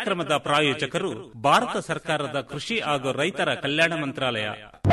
ಕಾರ್ಯಕ್ರಮದ ಪ್ರಾಯೋಜಕರು ಭಾರತ ಸರ್ಕಾರದ ಕೃಷಿ ಹಾಗೂ ರೈತರ ಕಲ್ಯಾಣ ಮಂತ್ರಾಲಯ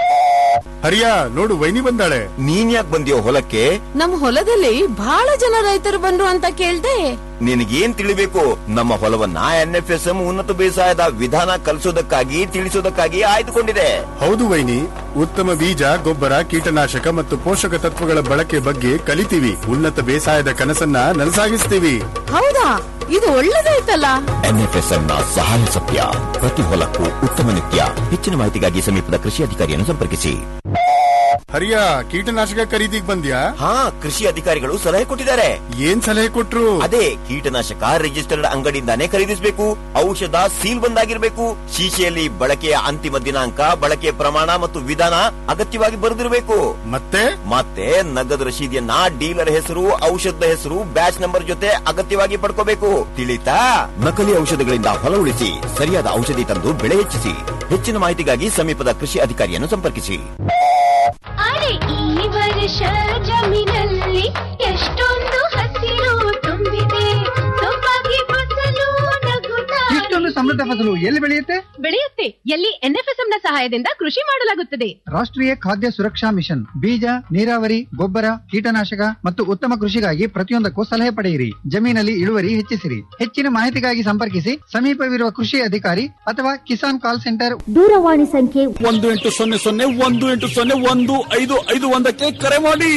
ಹರಿಯಾ ನೋಡು ವೈನಿ ಬಂದಾಳೆ ನೀನ್ ಯಾಕೆ ಬಂದಿಯೋ ಹೊಲಕ್ಕೆ ನಮ್ ಹೊಲದಲ್ಲಿ ಬಹಳ ಜನ ರೈತರು ಬಂದ್ರು ಅಂತ ಕೇಳ್ದೆ ನಿನಗೇನ್ ತಿಳಿಬೇಕು ನಮ್ಮ ಹೊಲವನ್ನ ಎನ್ಎಫ್ಎಸ್ಎಂ ಉನ್ನತ ಬೇಸಾಯದ ವಿಧಾನ ಕಲಿಸೋದಕ್ಕಾಗಿ ತಿಳಿಸೋದಕ್ಕಾಗಿ ಆಯ್ದುಕೊಂಡಿದೆ ಹೌದು ವೈನಿ ಉತ್ತಮ ಬೀಜ ಗೊಬ್ಬರ ಕೀಟನಾಶಕ ಮತ್ತು ಪೋಷಕ ತತ್ವಗಳ ಬಳಕೆ ಬಗ್ಗೆ ಕಲಿತೀವಿ ಉನ್ನತ ಬೇಸಾಯದ ಕನಸನ್ನ ನನಸಾಗಿಸ್ತೀವಿ ಹೌದಾ ಇದು ಒಳ್ಳೇದಾಯ್ತಲ್ಲ ಎನ್ಎಫ್ಎಸ್ಎಂ ನ ಸಹಾಯ ಸತ್ಯ ಪ್ರತಿ ಹೊಲಕ್ಕೂ ಉತ್ತಮ ನಿತ್ಯ ಹೆಚ್ಚಿನ ಮಾಹಿತಿಗಾಗಿ ಸಮೀಪದ ಕೃಷಿ ಅಧಿಕಾರಿಯನ್ನು ಸಂಪರ್ಕಿಸಿ ಹರಿಯಾ ಕೀಟನಾಶಕ ಖರೀದಿಗ್ ಬಂದ್ಯಾ ಹಾ ಕೃಷಿ ಅಧಿಕಾರಿಗಳು ಸಲಹೆ ಕೊಟ್ಟಿದ್ದಾರೆ ಏನ್ ಸಲಹೆ ಕೊಟ್ರು ಅದೇ ಕೀಟನಾಶಕ ರಿಜಿಸ್ಟರ್ಡ್ ಅಂಗಡಿಯಿಂದಾನೇ ಖರೀದಿಸಬೇಕು ಔಷಧ ಸೀಲ್ ಬಂದಾಗಿರ್ಬೇಕು ಶೀಶೆಯಲ್ಲಿ ಬಳಕೆಯ ಅಂತಿಮ ದಿನಾಂಕ ಬಳಕೆಯ ಪ್ರಮಾಣ ಮತ್ತು ವಿಧಾನ ಅಗತ್ಯವಾಗಿ ಬರೆದಿರಬೇಕು ಮತ್ತೆ ಮತ್ತೆ ನಗದು ರಶೀದಿಯನ್ನ ಡೀಲರ್ ಹೆಸರು ಔಷಧದ ಹೆಸರು ಬ್ಯಾಚ್ ನಂಬರ್ ಜೊತೆ ಅಗತ್ಯವಾಗಿ ಪಡ್ಕೋಬೇಕು ತಿಳಿತಾ ನಕಲಿ ಔಷಧಗಳಿಂದ ಹೊಲ ಉಳಿಸಿ ಸರಿಯಾದ ಔಷಧಿ ತಂದು ಬೆಳೆ ಹೆಚ್ಚಿಸಿ ಹೆಚ್ಚಿನ ಮಾಹಿತಿಗಾಗಿ ಸಮೀಪದ ಕೃಷಿ ಅಧಿಕಾರಿಯನ್ನು ಸಂಪರ್ಕಿಸಿ ಅರೆ ಈ ವರ್ಷ ಜಮೀನಲ್ಲಿ ಎಷ್ಟೊಂದು ಹಸಿರು ತುಂಬಿದೆ ಸೊಬಗೆ ಫಸಲು ನಗುತ್ತಾ ಇಷ್ಟೊಂದು ಸಮೃದ್ಧ ಫಸಲು ಎಲ್ಲಿ ಬೆಳೆಯುತ್ತೆ ಬೆಳೆಯುತ್ತೆ ಎಲ್ಲಿ ಎನ್ಎಫ್ಎಸ್ಎಂ ನ ಸಹಾಯದಿಂದ ಕೃಷಿ ಮಾಡಲಾಗುತ್ತದೆ ರಾಷ್ಟ್ರೀಯ ಖಾದ್ಯ ಸುರಕ್ಷಾ ಮಿಷನ್ ಬೀಜ ನೀರಾವರಿ ಗೊಬ್ಬರ ಕೀಟನಾಶಕ ಮತ್ತು ಉತ್ತಮ ಕೃಷಿಗಾಗಿ ಪ್ರತಿಯೊಂದಕ್ಕೂ ಸಲಹೆ ಪಡೆಯಿರಿ ಜಮೀನಲ್ಲಿ ಇಳುವರಿ ಹೆಚ್ಚಿಸಿರಿ ಹೆಚ್ಚಿನ ಮಾಹಿತಿಗಾಗಿ ಸಂಪರ್ಕಿಸಿ ಸಮೀಪವಿರುವ ಕೃಷಿ ಅಧಿಕಾರಿ ಅಥವಾ ಕಿಸಾನ್ ಕಾಲ್ ಸೆಂಟರ್ ದೂರವಾಣಿ ಸಂಖ್ಯೆ ಒಂದು ಎಂಟು ಸೊನ್ನೆ ಸೊನ್ನೆ ಒಂದು ಎಂಟು ಸೊನ್ನೆ ಒಂದು ಐದು ಐದು ಒಂದಕ್ಕೆ ಕರೆ ಮಾಡಿ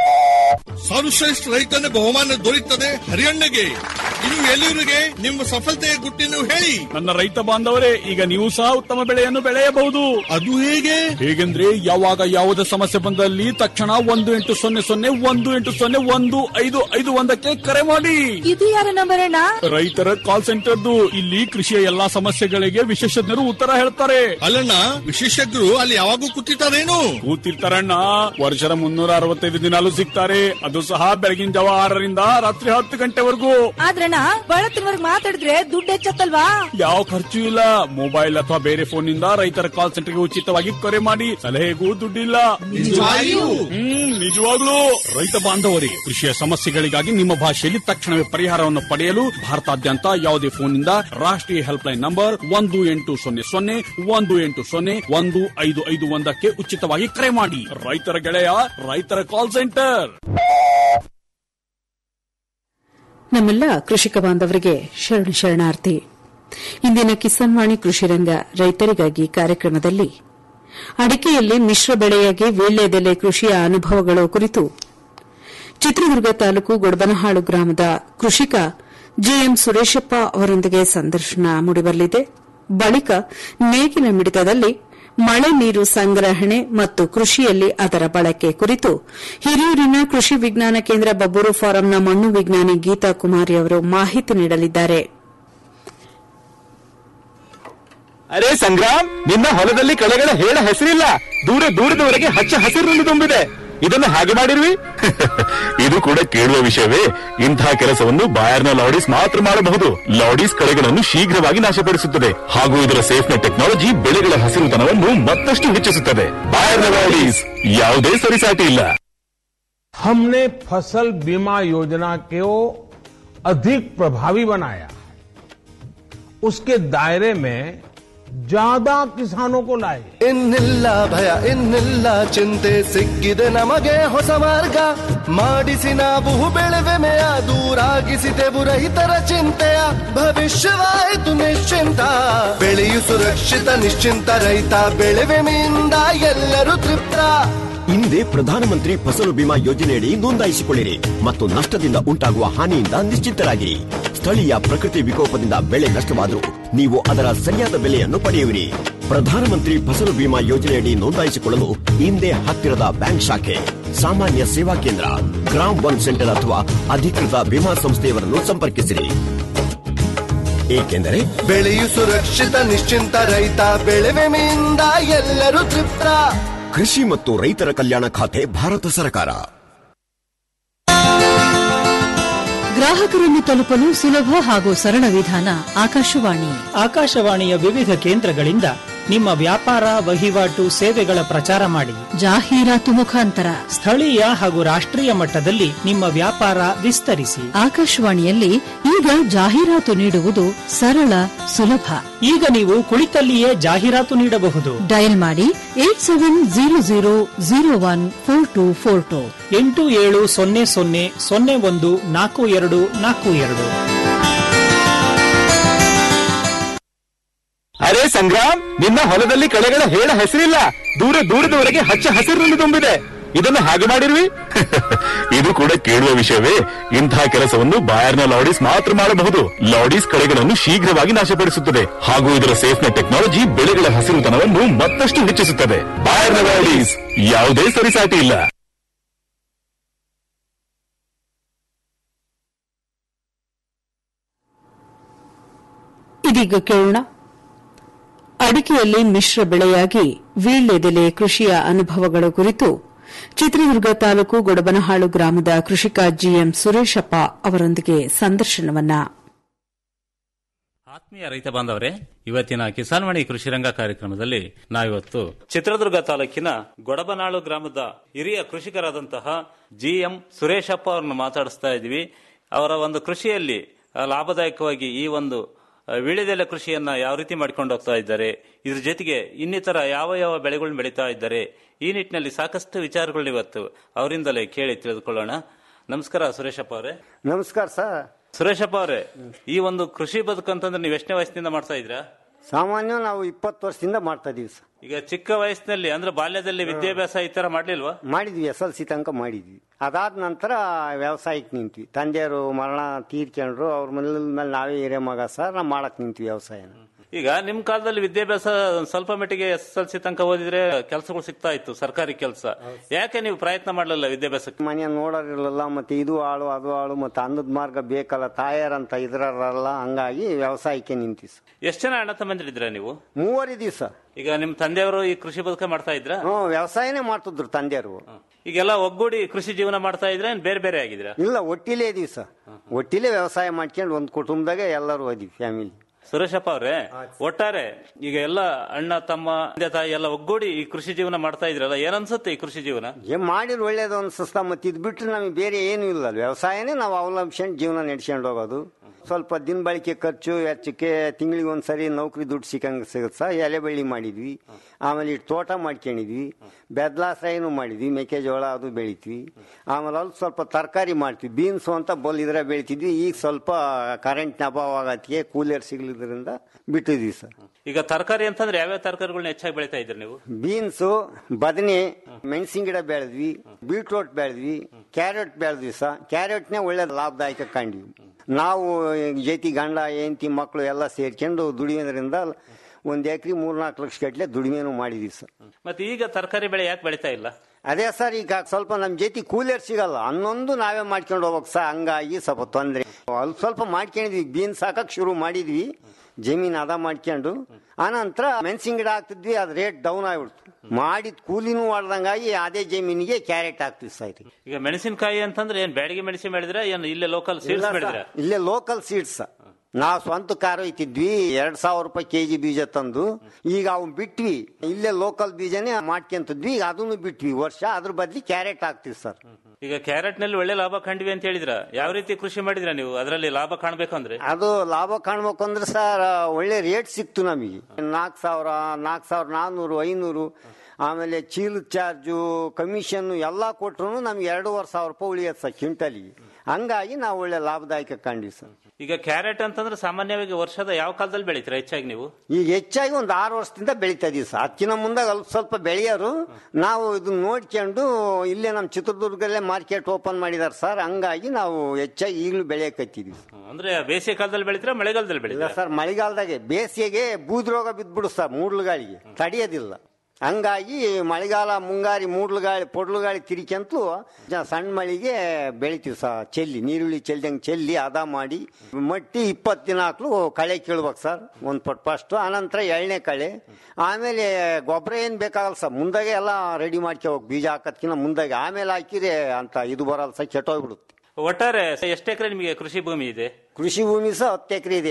ಸರ್ವಶ್ರೇಷ್ಠ ರೈತನ ಬಹುಮಾನ ದೊರೆಯುತ್ತದೆ ಹರಿಯಣ್ಣಗೆ ಇನ್ನು ಎಲ್ಲರಿಗೆ ನಿಮ್ಮ ಸಫಲತೆಯ ಗುಟ್ಟಿನ ಹೇಳಿ ನನ್ನ ರೈತ ಬಾಂಧವರೇ ಈಗ ನೀವು ಸಹ ಉತ್ತಮ ಬೆಳೆಯನ್ನು ಬೆಳೆಯಬಹುದು ಅದು ಹೇಗೆ ಹೇಗೆಂದ್ರೆ ಯಾವಾಗ ಯಾವುದೇ ಸಮಸ್ಯೆ ಬಂದಲ್ಲಿ ತಕ್ಷಣ ಒಂದು ಎಂಟು ಸೊನ್ನೆ ಸೊನ್ನೆ ಒಂದು ಎಂಟು ಸೊನ್ನೆ ಒಂದು ಐದು ಐದು ಒಂದಕ್ಕೆ ಕರೆ ಮಾಡಿ ಇದು ಯಾರ ನಂಬರ್ ಅಣ್ಣ ರೈತರ ಕಾಲ್ ಸೆಂಟರ್ದು ಇಲ್ಲಿ ಕೃಷಿಯ ಎಲ್ಲಾ ಸಮಸ್ಯೆಗಳಿಗೆ ವಿಶೇಷಜ್ಞರು ಉತ್ತರ ಹೇಳ್ತಾರೆ ಅಲ್ಲಣ್ಣ ವಿಶೇಷಜ್ಞರು ಅಲ್ಲಿ ಯಾವಾಗೂ ಕೂತಿರ್ತಾರೇನು ಕೂತಿರ್ತಾರಣ್ಣ ವರ್ಷದ ಮುನ್ನೂರ ಅರವತ್ತೈದು ದಿನಾಲು ಸಿಗ್ತಾರೆ ಅದು ಸಹ ಬೆಳಗಿನ ಜಾವ ಆರರಿಂದ ರಾತ್ರಿ ಹತ್ತು ಗಂಟೆವರೆಗೂ ಆದ್ರಣ್ಣ ಬಳತ್ತಿನವರ್ಗ್ ಮಾತಾಡಿದ್ರೆ ದುಡ್ಡು ಹೆಚ್ಚತ್ತಲ್ವಾ ಯಾವ ಖರ್ಚು ಇಲ್ಲ ಮೊಬೈಲ್ ಅಥವಾ ಬೇರೆ ಫೋನ್ ನಿಂದ ರೈತರ ಕಾಲ್ ಸೆಂಟರ್ಗೆ ಉಚಿತವಾಗಿ ಕರೆ ಮಾಡಿ ಸಲಹೆಗೂ ದುಡ್ಡಿಲ್ಲ ಹ್ಮ್ ನಿಜವಾಗ್ಲೂ ರೈತ ಬಾಂಧವರೇ ಕೃಷಿಯ ಸಮಸ್ಯೆಗಳಿಗಾಗಿ ನಿಮ್ಮ ಭಾಷೆಯಲ್ಲಿ ತಕ್ಷಣವೇ ಪರಿಹಾರವನ್ನು ಪಡೆಯಲು ಭಾರತಾದ್ಯಂತ ಯಾವುದೇ ಫೋನ್ ನಿಂದ ರಾಷ್ಟ್ರೀಯ ಹೆಲ್ಪ್ ಲೈನ್ ನಂಬರ್ ಒಂದು ಎಂಟು ಸೊನ್ನೆ ಸೊನ್ನೆ ಒಂದು ಎಂಟು ಸೊನ್ನೆ ಒಂದು ಐದು ಐದು ಒಂದಕ್ಕೆ ಉಚಿತವಾಗಿ ಕರೆ ಮಾಡಿ ರೈತರ ಗೆಳೆಯ ರೈತರ ಕಾಲ್ ಸೆಂಟರ್ ನಮ್ಮೆಲ್ಲ ಕೃಷಿಕ ಬಾಂಧವರಿಗೆ ಶರಣ ಶರಣಾರ್ಥಿ ಇಂದಿನ ಕಿಸಾನ್ ವಾಣಿ ಕೃಷಿ ರಂಗ ರೈತರಿಗಾಗಿ ಕಾರ್ಯಕ್ರಮದಲ್ಲಿ ಅಡಿಕೆಯಲ್ಲಿ ಮಿಶ್ರ ಬೆಳೆಯಾಗಿ ವೀಳ್ಯದೆಲೆ ಕೃಷಿಯ ಅನುಭವಗಳು ಕುರಿತು ಚಿತ್ರದುರ್ಗ ತಾಲೂಕು ಗೊಡಬನಹಾಳು ಗ್ರಾಮದ ಕೃಷಿಕ ಜಿಎಂ ಸುರೇಶಪ್ಪ ಅವರೊಂದಿಗೆ ಸಂದರ್ಶನ ಮೂಡಿಬರಲಿದೆ ಬಳಿಕ ನೇಗಿಲ ಮಿಡಿತದಲ್ಲಿ ಮಳೆ ನೀರು ಸಂಗ್ರಹಣೆ ಮತ್ತು ಕೃಷಿಯಲ್ಲಿ ಅದರ ಬಳಕೆ ಕುರಿತು ಹಿರಿಯೂರಿನ ಕೃಷಿ ವಿಜ್ಞಾನ ಕೇಂದ್ರ ಬಬ್ಬೂರು ಫಾರಂನ ಮಣ್ಣು ವಿಜ್ಞಾನಿ ಗೀತಾ ಕುಮಾರಿ ಅವರು ಮಾಹಿತಿ ನೀಡಲಿದ್ದಾರೆ ಅರೆ ಸಂಗ್ರಾಮ್ ನಿನ್ನ ಹೊಲದಲ್ಲಿ ಕಳೆಗಳ ಹೇಳ ಹೆಸರಿಲ್ಲ ದೂರ ದೂರದವರೆಗೆ ಹಚ್ಚ ಹಸಿರಿನಲ್ಲಿ ತುಂಬಿದೆ ಇದನ್ನು ಹಾಗೆ ಮಾಡಿರುವಿ ಇದು ಕೂಡ ಕೇಳುವ ವಿಷಯವೇ ಇಂತಹ ಕೆಲಸವನ್ನು ಬಾಯರ್ನ ಲಾಡೀಸ್ ಮಾತ್ರ ಮಾಡಬಹುದು ಲಾಡೀಸ್ ಕಳೆಗಳನ್ನು ಶೀಘ್ರವಾಗಿ ನಾಶಪಡಿಸುತ್ತದೆ ಹಾಗೂ ಇದರ ಸೇಫ್ನ ಟೆಕ್ನಾಲಜಿ ಬೆಳೆಗಳ ಹಸಿರುತನವನ್ನು ಮತ್ತಷ್ಟು ಹೆಚ್ಚಿಸುತ್ತದೆ ಬಾಯರ್ನ ಲಾಡೀಸ್ ಯಾವುದೇ ಸರಿಸಾಟಿ ಇಲ್ಲ हमने फसल बीमा योजना को अधिक प्रभावी बनाया उसके दायरे में ज्यादा किसानों को लाए ಇನ್ನಿಲ್ಲ ಭಯ ಇನ್ನಿಲ್ಲ ಚಿಂತೆ ಸಿಕ್ಕಿದೆ ನಮಗೆ ಹೊಸ ಮಾರ್ಗ ಮಾಡಿಸಿ ನಾವು ಬೆಳೆವೆಮೆಯ ದೂರಾಗಿಸಿದೆವು ರೈತರ ಚಿಂತೆಯ ಭವಿಷ್ಯವಾಯಿತು ನಿಶ್ಚಿಂತ ಬೆಳೆಯು ಸುರಕ್ಷಿತ ನಿಶ್ಚಿಂತ ರೈತ ಬೆಳೆವೆಮೆಯಿಂದ ಎಲ್ಲರೂ ತೃಪ್ತ ಹಿಂದೆ ಪ್ರಧಾನಮಂತ್ರಿ ಫಸಲು ಬಿಮಾ ಯೋಜನೆಯಡಿ ನೋಂದಾಯಿಸಿಕೊಳ್ಳಿರಿ ಮತ್ತು ನಷ್ಟದಿಂದ ಉಂಟಾಗುವ ಹಾನಿಯಿಂದ ನಿಶ್ಚಿತರಾಗಿರಿ ಸ್ಥಳೀಯ ಪ್ರಕೃತಿ ವಿಕೋಪದಿಂದ ಬೆಳೆ ನಷ್ಟವಾದರೂ ನೀವು ಅದರ ಸರಿಯಾದ ಬೆಲೆಯನ್ನು ಪಡೆಯುವಿರಿ ಪ್ರಧಾನಮಂತ್ರಿ ಫಸಲು ಬಿಮಾ ಯೋಜನೆಯಡಿ ನೋಂದಾಯಿಸಿಕೊಳ್ಳಲು ಹಿಂದೆ ಹತ್ತಿರದ ಬ್ಯಾಂಕ್ ಶಾಖೆ ಸಾಮಾನ್ಯ ಸೇವಾ ಕೇಂದ್ರ ಗ್ರಾಮ್ ಒನ್ ಸೆಂಟರ್ ಅಥವಾ ಅಧಿಕೃತ ವಿಮಾ ಸಂಸ್ಥೆಯವರನ್ನು ಸಂಪರ್ಕಿಸಿರಿ ಏಕೆಂದರೆ ಬೆಳೆಯು ಸುರಕ್ಷಿತ ನಿಶ್ಚಿಂತ ರೈತ ಬೆಳೆವೆಮೆಯಿಂದ ಎಲ್ಲರೂ ತೃಪ್ತ ಕೃಷಿ ಮತ್ತು ರೈತರ ಕಲ್ಯಾಣ ಖಾತೆ ಭಾರತ ಸರ್ಕಾರ ಗ್ರಾಹಕರನ್ನು ತಲುಪಲು ಸುಲಭ ಹಾಗೂ ಸರಳ ವಿಧಾನ ಆಕಾಶವಾಣಿ ಆಕಾಶವಾಣಿಯ ವಿವಿಧ ಕೇಂದ್ರಗಳಿಂದ ನಿಮ್ಮ ವ್ಯಾಪಾರ ವಹಿವಾಟು ಸೇವೆಗಳ ಪ್ರಚಾರ ಮಾಡಿ ಜಾಹೀರಾತು ಮುಖಾಂತರ ಸ್ಥಳೀಯ ಹಾಗೂ ರಾಷ್ಟ್ರೀಯ ಮಟ್ಟದಲ್ಲಿ ನಿಮ್ಮ ವ್ಯಾಪಾರ ವಿಸ್ತರಿಸಿ ಆಕಾಶವಾಣಿಯಲ್ಲಿ ಈಗ ಜಾಹೀರಾತು ನೀಡುವುದು ಸರಳ ಸುಲಭ ಈಗ ನೀವು ಕುಳಿತಲ್ಲಿಯೇ ಜಾಹೀರಾತು ನೀಡಬಹುದು ಡಯಲ್ ಮಾಡಿ eight seven zero zero zero one four two four two ಎಂಟು ಏಳು ಸೊನ್ನೆ ಸೊನ್ನೆ ಸೊನ್ನೆ ಒಂದು ನಾಲ್ಕು ಎರಡು ನಾಲ್ಕು ಎರಡು ಅರೆ ಸಂಗ್ರಾಮ್ ನಿನ್ನ ಹೊಲದಲ್ಲಿ ಕಳೆಗಳ ಹೇಳ ಹೆಸರಿಲ್ಲ ದೂರ ದೂರದವರೆಗೆ ಹಚ್ಚ ಹಸಿರಿನಲ್ಲಿ ತುಂಬಿದೆ ಇದನ್ನು ಹಾಗೆ ಮಾಡಿರುವಿ ಇದು ಕೂಡ ಕೇಳುವ ವಿಷಯವೇ ಇಂತಹ ಕೆಲಸವನ್ನು ಬಾಯರ್ನ ಲಾಡೀಸ್ ಮಾತ್ರ ಮಾಡಬಹುದು ಲಾಡೀಸ್ ಕಳೆಗಳನ್ನು ಶೀಘ್ರವಾಗಿ ನಾಶಪಡಿಸುತ್ತದೆ ಹಾಗೂ ಇದರ ಸೇಫ್ನ ಟೆಕ್ನಾಲಜಿ ಬೆಳೆಗಳ ಹಸಿರುತನವನ್ನು ಮತ್ತಷ್ಟು ಹೆಚ್ಚಿಸುತ್ತದೆ ಬಾಯರ್ನ ಲಾಡೀಸ್ ಯಾವುದೇ ಸರಿಸಾಟಿ ಇಲ್ಲ ಇದೀಗ ಕೇಳೋಣ ಅಡಿಕೆಯಲ್ಲಿ ಮಿಶ್ರ ಬೆಳೆಯಾಗಿ ವೀಳ್ಯದೆಲೆ ಕೃಷಿಯ ಅನುಭವಗಳ ಕುರಿತು ಚಿತ್ರದುರ್ಗ ತಾಲೂಕು ಗೊಡಬನಹಾಳು ಗ್ರಾಮದ ಕೃಷಿಕ ಜಿಎಂ ಸುರೇಶಪ್ಪ ಅವರೊಂದಿಗೆ ಸಂದರ್ಶನವನ್ನ ಆತ್ಮೀಯ ರೈತ ಬಾಂಧವರೇ ಇವತ್ತಿನ ಕಿಸಾನ್ವಾಣಿ ಕೃಷಿ ರಂಗ ಕಾರ್ಯಕ್ರಮದಲ್ಲಿ ನಾವಿವತ್ತು ಚಿತ್ರದುರ್ಗ ತಾಲೂಕಿನ ಗೊಡಬನಾಳು ಗ್ರಾಮದ ಹಿರಿಯ ಕೃಷಿಕರಾದಂತಹ ಜಿ ಎಂ ಸುರೇಶಪ್ಪ ಅವರನ್ನು ಮಾತಾಡಿಸ್ತಾ ಇದ್ವಿ ಅವರ ಒಂದು ಕೃಷಿಯಲ್ಲಿ ಆ, ಲಾಭದಾಯಕವಾಗಿ ಈ ಒಂದು ಆ, ವೀಳ್ಯದೆಲೆ ಕೃಷಿಯನ್ನ ಯಾವ ರೀತಿ ಮಾಡ್ಕೊಂಡು ಹೋಗ್ತಾ ಇದ್ದಾರೆ ಇದ್ರ ಜೊತೆಗೆ ಇನ್ನಿತರ ಯಾವ ಯಾವ ಬೆಳೆಗಳನ್ನ ಬೆಳೀತಾ ಇದ್ದಾರೆ ಈ ನಿಟ್ಟಿನಲ್ಲಿ ಸಾಕಷ್ಟು ವಿಚಾರಗಳನ್ನ ಇವತ್ತು ಅವರಿಂದಲೇ ಕೇಳಿ ತಿಳಿದುಕೊಳ್ಳೋಣ ನಮಸ್ಕಾರ ಸುರೇಶಪ್ಪ ಅವರೇ ನಮಸ್ಕಾರ ಸರ್ ಸುರೇಶಪ್ಪ ಅವರೇ ಈ ಒಂದು ಕೃಷಿ ಬದುಕಂತಂದ್ರೆ ನೀವು ಎಷ್ಟನೇ ವಯಸ್ಸಿನಿಂದ ಮಾಡ್ತಾ ಇದ್ರಾ ಸಾಮಾನ್ಯ ನಾವು ಇಪ್ಪತ್ತು ವರ್ಷದಿಂದ ಮಾಡ್ತಾ ಇದೀವಿ ಸರ್ ಈಗ ಚಿಕ್ಕ ವಯಸ್ಸಿನಲ್ಲಿ ಅಂದ್ರೆ ಬಾಲ್ಯದಲ್ಲಿ ವಿದ್ಯಾಭ್ಯಾಸ ಈ ತರ ಮಾಡ್ಲಿಲ್ವಾ ಮಾಡಿದ್ವಿ ಎಸ್ ಎಲ್ ಸಿ ತನಕ ಮಾಡಿದ್ವಿ ಅದಾದ ನಂತರ ವ್ಯವಸಾಯಕ್ಕೆ ನಿಂತ್ವಿ ತಂದೆಯವರು ಮರಣ ತೀರ್ಕೊಂಡ್ರು ಅವ್ರ ಮನೇಲಿ ಮೇಲೆ ನಾವೇ ಹಿರೇ ಮಗ ಸರ್ ನಾವು ಮಾಡಕ್ ನಿಂತ್ವಿ ವ್ಯವಸಾಯನ ಈಗ ನಿಮ್ ಕಾಲದಲ್ಲಿ ವಿದ್ಯಾಭ್ಯಾಸ ಒಂದ್ ಸ್ವಲ್ಪ ಮಟ್ಟಿಗೆ ಎಸ್ ಎಲ್ ಸಿ ತನಕ ಓದಿದ್ರೆ ಕೆಲಸಗಳು ಸಿಗ್ತಾ ಇತ್ತು ಸರ್ಕಾರಿ ಕೆಲಸ ಯಾಕೆ ನೀವು ಪ್ರಯತ್ನ ಮಾಡಲಿಲ್ಲ ವಿದ್ಯಾಭ್ಯಾಸಕ್ಕೆ ಮನೆಯ ನೋಡೋರಿರಲಿಲ್ಲ ಮತ್ತೆ ಇದು ಆಳು ಅದು ಆಳು ಮತ್ತೆ ಅನ್ನದ ಮಾರ್ಗ ಬೇಕಲ್ಲ ತಾಯರಂತ ಇದ್ರಲ್ಲ ಹಂಗಾಗಿ ವ್ಯವಸಾಯಕ್ಕೆ ನಿಂತಿ ಸರ್ ಎಷ್ಟು ಜನ ಅಣ್ಣ ತಮ್ಮಂದಿರಿದ್ರ ನೀವು ಮೂವರಿದೀವಿ ಸರ್ ಈಗ ನಿಮ್ ತಂದೆಯವರು ಈ ಕೃಷಿ ಬದುಕ ಮಾಡ್ತಾ ಇದ್ರ ಹ್ಞೂ ವ್ಯವಸಾಯನೇ ಮಾಡ್ತಿದ್ರು ತಂದೆಯವರು ಈಗೆಲ್ಲ ಒಗ್ಗೂಡಿ ಕೃಷಿ ಜೀವನ ಮಾಡ್ತಾ ಇದ್ರೆ ಏನ್ ಬೇರೆ ಬೇರೆ ಆಗಿದ್ರ ಇಲ್ಲ ಒಟ್ಟಿಲೇ ಇದೀವಿ ಸರ್ ಒಟ್ಟಿಲೇ ವ್ಯವಸಾಯ ಮಾಡ್ಕೊಂಡು ಒಂದು ಕುಟುಂಬದಾಗೆ ಎಲ್ಲರೂ ಇದೀವಿ ಫ್ಯಾಮಿಲಿ ಸುರೇಶಪ್ಪ ಅವ್ರೆ ಒಟ್ಟಾರೆ ಈಗ ಎಲ್ಲ ಅಣ್ಣ ತಮ್ಮ ತಂದೆ ತಾಯಿ ಎಲ್ಲ ಒಗ್ಗೂಡಿ ಈ ಕೃಷಿ ಜೀವನ ಮಾಡ್ತಾ ಇದ್ರಲ್ಲ ಏನನ್ಸುತ್ತೆ ಈ ಕೃಷಿ ಜೀವನ ಏನ್ ಮಾಡಿದ್ರೆ ಒಳ್ಳೇದು ಅನ್ಸುತ್ತಾ ಮತ್ತೆ ಇದು ಬಿಟ್ರೆ ನಮಗೆ ಬೇರೆ ಏನು ಇಲ್ಲ ಅಲ್ಲ ವ್ಯವಸಾಯನೇ ನಾವು ಅವಲಂಬಿಸ್ಕೊಂಡು ಜೀವನ ನಡೆಸ್ಕೊಂಡು ಹೋಗೋದು ಸ್ವಲ್ಪ ದಿನ ಬಳಕೆ ಖರ್ಚು ವೆಚ್ಚಕ್ಕೆ ತಿಂಗಳಿಗೆ ಒಂದ್ಸರಿ ನೌಕರಿ ದುಡ್ಡು ಸಿಕ್ಕಂಗೆ ಸಿಗುತ್ತೆ ಸರ್ ಎಲೆ ಬೆಳ್ಳಿ ಮಾಡಿದ್ವಿ ಆಮೇಲೆ ಇಟ್ಟು ತೋಟ ಮಾಡ್ಕೊಂಡಿದ್ವಿ ಬೆದ್ಲಾಶ್ರಯನೂ ಮಾಡಿದ್ವಿ ಮೆಕ್ಕೆಜೋಳ ಅದು ಬೆಳಿತೀವಿ ಆಮೇಲೆ ಅಲ್ಲಿ ಸ್ವಲ್ಪ ತರಕಾರಿ ಮಾಡ್ತೀವಿ ಬೀನ್ಸು ಅಂತ ಬಲ್ ಇದ್ರೆ ಬೆಳಿತಿದ್ವಿ ಈಗ ಸ್ವಲ್ಪ ಕರೆಂಟ್ನ ಅಭಾವ ಆಗತ್ತಿಗೆ ಕೂಲರ್ ಸಿಗ್ಲಿದ್ರಿಂದ ಬಿಟ್ಟಿದ್ವಿ ಸರ್ ಈಗ ತರಕಾರಿ ಅಂತಂದ್ರೆ ಯಾವ್ಯಾವ ತರಕಾರಿಗಳನ್ನ ಹೆಚ್ಚಾಗಿ ಬೆಳಿತಾ ಇದ್ರಿ ನೀವು ಬೀನ್ಸು ಬದನೆ ಮೆಣಸಿನ ಗಿಡ ಬೆಳೆದ್ವಿ ಬೀಟ್ರೋಟ್ ಬೆಳೆದ್ವಿ ಕ್ಯಾರೆಟ್ ಬೆಳೆದ್ವಿ ಸಹ ಕ್ಯಾರೆಟ್ನೇ ಒಳ್ಳೆ ಲಾಭದಾಯಕ ಕಂಡ್ವಿ ನಾವು ಜೈತಿ ಗಂಡ ಹೆಂಡತಿ ಮಕ್ಕಳು ಎಲ್ಲ ಸೇರ್ಕೊಂಡು ದುಡಿಯೋದ್ರಿಂದ ಒಂದ್ ಎಕರೆ ಮೂರ್ನಾಲ್ಕು ಲಕ್ಷ ಗಟ್ಟಲೆ ದುಡಿಮೆನೂ ಮಾಡಿದ್ವಿ ಸರ್ ಮತ್ತೆ ಈಗ ತರಕಾರಿ ಬೆಳೆ ಯಾಕೆ ಬೆಳಿತಾ ಇಲ್ಲ ಅದೇ ಸರ್ ಈಗ ಸ್ವಲ್ಪ ನಮ್ ಜೊತೆ ಕೂಲಿಯರ್ ಸಿಗಲ್ಲ ಹನ್ನೊಂದು ನಾವೇ ಮಾಡ್ಕೊಂಡು ಹೋಗ್ಬೇಕು ಸರ್ ಹಂಗಾಗಿ ಸ್ವಲ್ಪ ತೊಂದರೆ ಅಲ್ಲಿ ಸ್ವಲ್ಪ ಮಾಡ್ಕೊಂಡಿದ್ವಿ ಬೀನ್ಸ್ ಹಾಕಕ್ ಶುರು ಮಾಡಿದ್ವಿ ಜಮೀನ್ ಅದ ಮಾಡ್ಕೊಂಡು ಆನಂತರ ಮೆಣಸಿನ ಗಿಡ ಹಾಕ್ತಿದ್ವಿ ಅದ್ ರೇಟ್ ಡೌನ್ ಆಗ್ಬಿಡ್ತು ಮಾಡಿದ ಕೂಲಿನೂ ಹೊಡೆದಂಗಾಗಿ ಅದೇ ಜಮೀನಿಗೆ ಕ್ಯಾರೆಟ್ ಹಾಕ್ತಿವಿ ಸರ್ ಈಗ ಮೆಣಸಿನಕಾಯಿ ಅಂತಂದ್ರೆ ಏನ್ ಬ್ಯಾಡಿಗೆ ಮೆಣಸಿನ ಬೆಳೆದ್ರೆ ಏನ್ ಇಲ್ಲೇ ಲೋಕಲ್ ಸೀಡ್ಸ್ ಬೆಳೆದ್ರೆ ಇಲ್ಲೇ ಲೋಕಲ್ ಸೀಡ್ಸ್ ನಾವು ಸ್ವಂತ ಕಾರ್ ಒಯ್ತಿದ್ವಿ ಎರಡ್ ಸಾವಿರ ರೂಪಾಯಿ ಕೆಜಿ ಬೀಜ ತಂದು ಈಗ ಅವ್ನ್ ಬಿಟ್ವಿ ಇಲ್ಲೇ ಲೋಕಲ್ ಬೀಜನೇ ಮಾಡ್ಕೊಂತಿದ್ವಿ ಈಗ ಅದನ್ನು ಬಿಟ್ವಿ ವರ್ಷ ಅದ್ರ ಬದ್ಲಿ ಕ್ಯಾರೆಟ್ ಹಾಕ್ತಿವಿ ಸರ್ ಈಗ ಕ್ಯಾರೆಟ್ ನಲ್ಲಿ ಒಳ್ಳೆ ಲಾಭ ಕಂಡ್ವಿ ಅಂತ ಹೇಳಿದ್ರ ಯಾವ ರೀತಿ ಕೃಷಿ ಮಾಡಿದ್ರ ನೀವು ಅದರಲ್ಲಿ ಲಾಭ ಕಾಣ್ಬೇಕು ಅಂದ್ರೆ ಅದು ಲಾಭ ಕಾಣ್ಬೇಕು ಅಂದ್ರೆ ಸರ್ ಒಳ್ಳೆ ರೇಟ್ ಸಿಕ್ತು ನಮಗೆ ನಾಲ್ಕು ಸಾವಿರ ನಾಲ್ಕು ಸಾವಿರ ನಾನ್ನೂರು ಐನೂರು ಆಮೇಲೆ ಚೀಲದ ಚಾರ್ಜು ಕಮಿಷನ್ ಎಲ್ಲ ಕೊಟ್ರು ನಮ್ಗೆ ಎರಡೂವರೆ ಸಾವಿರ ರೂಪಾಯಿ ಉಳಿಯತ್ತೆ ಸರ್ ಕ್ವಿಂಟಲಿಗೆ ಹಂಗಾಗಿ ನಾವು ಒಳ್ಳೆ ಲಾಭದಾಯಕ ಕಂಡ್ವಿ ಸರ್ ಈಗ ಕ್ಯಾರೆಟ್ ಅಂತಂದ್ರೆ ಸಾಮಾನ್ಯವಾಗಿ ವರ್ಷದ ಯಾವ ಕಾಲದಲ್ಲಿ ಬೆಳಿತೀರಾ ಹೆಚ್ಚಾಗಿ ನೀವು ಈಗ ಹೆಚ್ಚಾಗಿ ಒಂದು ಆರು ವರ್ಷದಿಂದ ಬೆಳೀತಾ ಇದೀವಿ ಸರ್ ಅದಕ್ಕಿಂತ ಮುಂದೆ ಅಲ್ಪ ಸ್ವಲ್ಪ ಬೆಳೆಯೋರು ನಾವು ಇದನ್ನ ನೋಡ್ಕೊಂಡು ಇಲ್ಲೇ ನಮ್ಮ ಚಿತ್ರದುರ್ಗದಲ್ಲೇ ಮಾರ್ಕೆಟ್ ಓಪನ್ ಮಾಡಿದಾರೆ ಸರ್ ಹಂಗಾಗಿ ನಾವು ಹೆಚ್ಚಾಗಿ ಈಗಲೂ ಬೆಳೆಯಕತ್ತಿದ್ವಿ ಅಂದ್ರೆ ಬೇಸಿಗೆ ಕಾಲದಲ್ಲಿ ಬೆಳಿತೀರಾ ಮಳೆಗಾಲದಲ್ಲಿ ಇಲ್ಲ ಬೆಳಿತೀರಾ ಸರ್ ಮಳೆಗಾಲದಾಗೆ ಬೇಸಿಗೆಗೆ ಬೂದ್ ರೋಗ ಬಿದ್ಬಿಡು ಸರ್ ಮೂಡ್ಲುಗಾಳಿಗೆ ತಡೆಯೋದಿಲ್ಲ ಹಂಗಾಗಿ ಮಳೆಗಾಲ ಮುಂಗಾರಿ ಮೂಡ್ಲುಗಾಳಿ ಪೊಡ್ಲುಗಾಳಿ ತಿರಿಕಂತೂ ಜ- ಸಣ್ಣ ಮಳೆಗೆ ಬೆಳಿತೀವಿ ಸರ್ ಚೆಲ್ಲಿ ನೀರುಳ್ಳಿ ಚೆಲ್ದಂಗೆ ಚೆಲ್ಲಿ ಹದ ಮಾಡಿ ಮಟ್ಟಿ ಇಪ್ಪತ್ತು ದಿನ ಹಾಕ್ಲು ಕಳೆ ಕೀಳ್ಬೇಕು ಸರ್ ಒಂದು ಪಟ್ ಫಸ್ಟ್ ಆನಂತರ ಎಳ್ಳೆ ಕಳೆ ಆಮೇಲೆ ಗೊಬ್ಬರ ಏನು ಬೇಕಾಗಲ್ಲ ಸರ್ ಮುಂದಾಗೆ ಎಲ್ಲ ರೆಡಿ ಮಾಡ್ಕೊ ಹೋಗಿ ಬೀಜ ಹಾಕೋದ್ಕಿಂತ ಮುಂದಾಗೆ ಆಮೇಲೆ ಹಾಕಿದ್ರೆ ಅಂತ ಇದು ಬರಲ್ಲ ಸರ್ ಕೆಟ್ಟೋಗ್ಬಿಡುತ್ತೆ ಒಟ್ಟಾರೆ ಎಷ್ಟು ಎಕರೆ ನಿಮಗೆ ಕೃಷಿ ಭೂಮಿ ಇದೆ ಕೃಷಿ ಭೂಮಿ ಸಹ ಹತ್ತು ಎಕರೆ ಇದೆ ಸರ್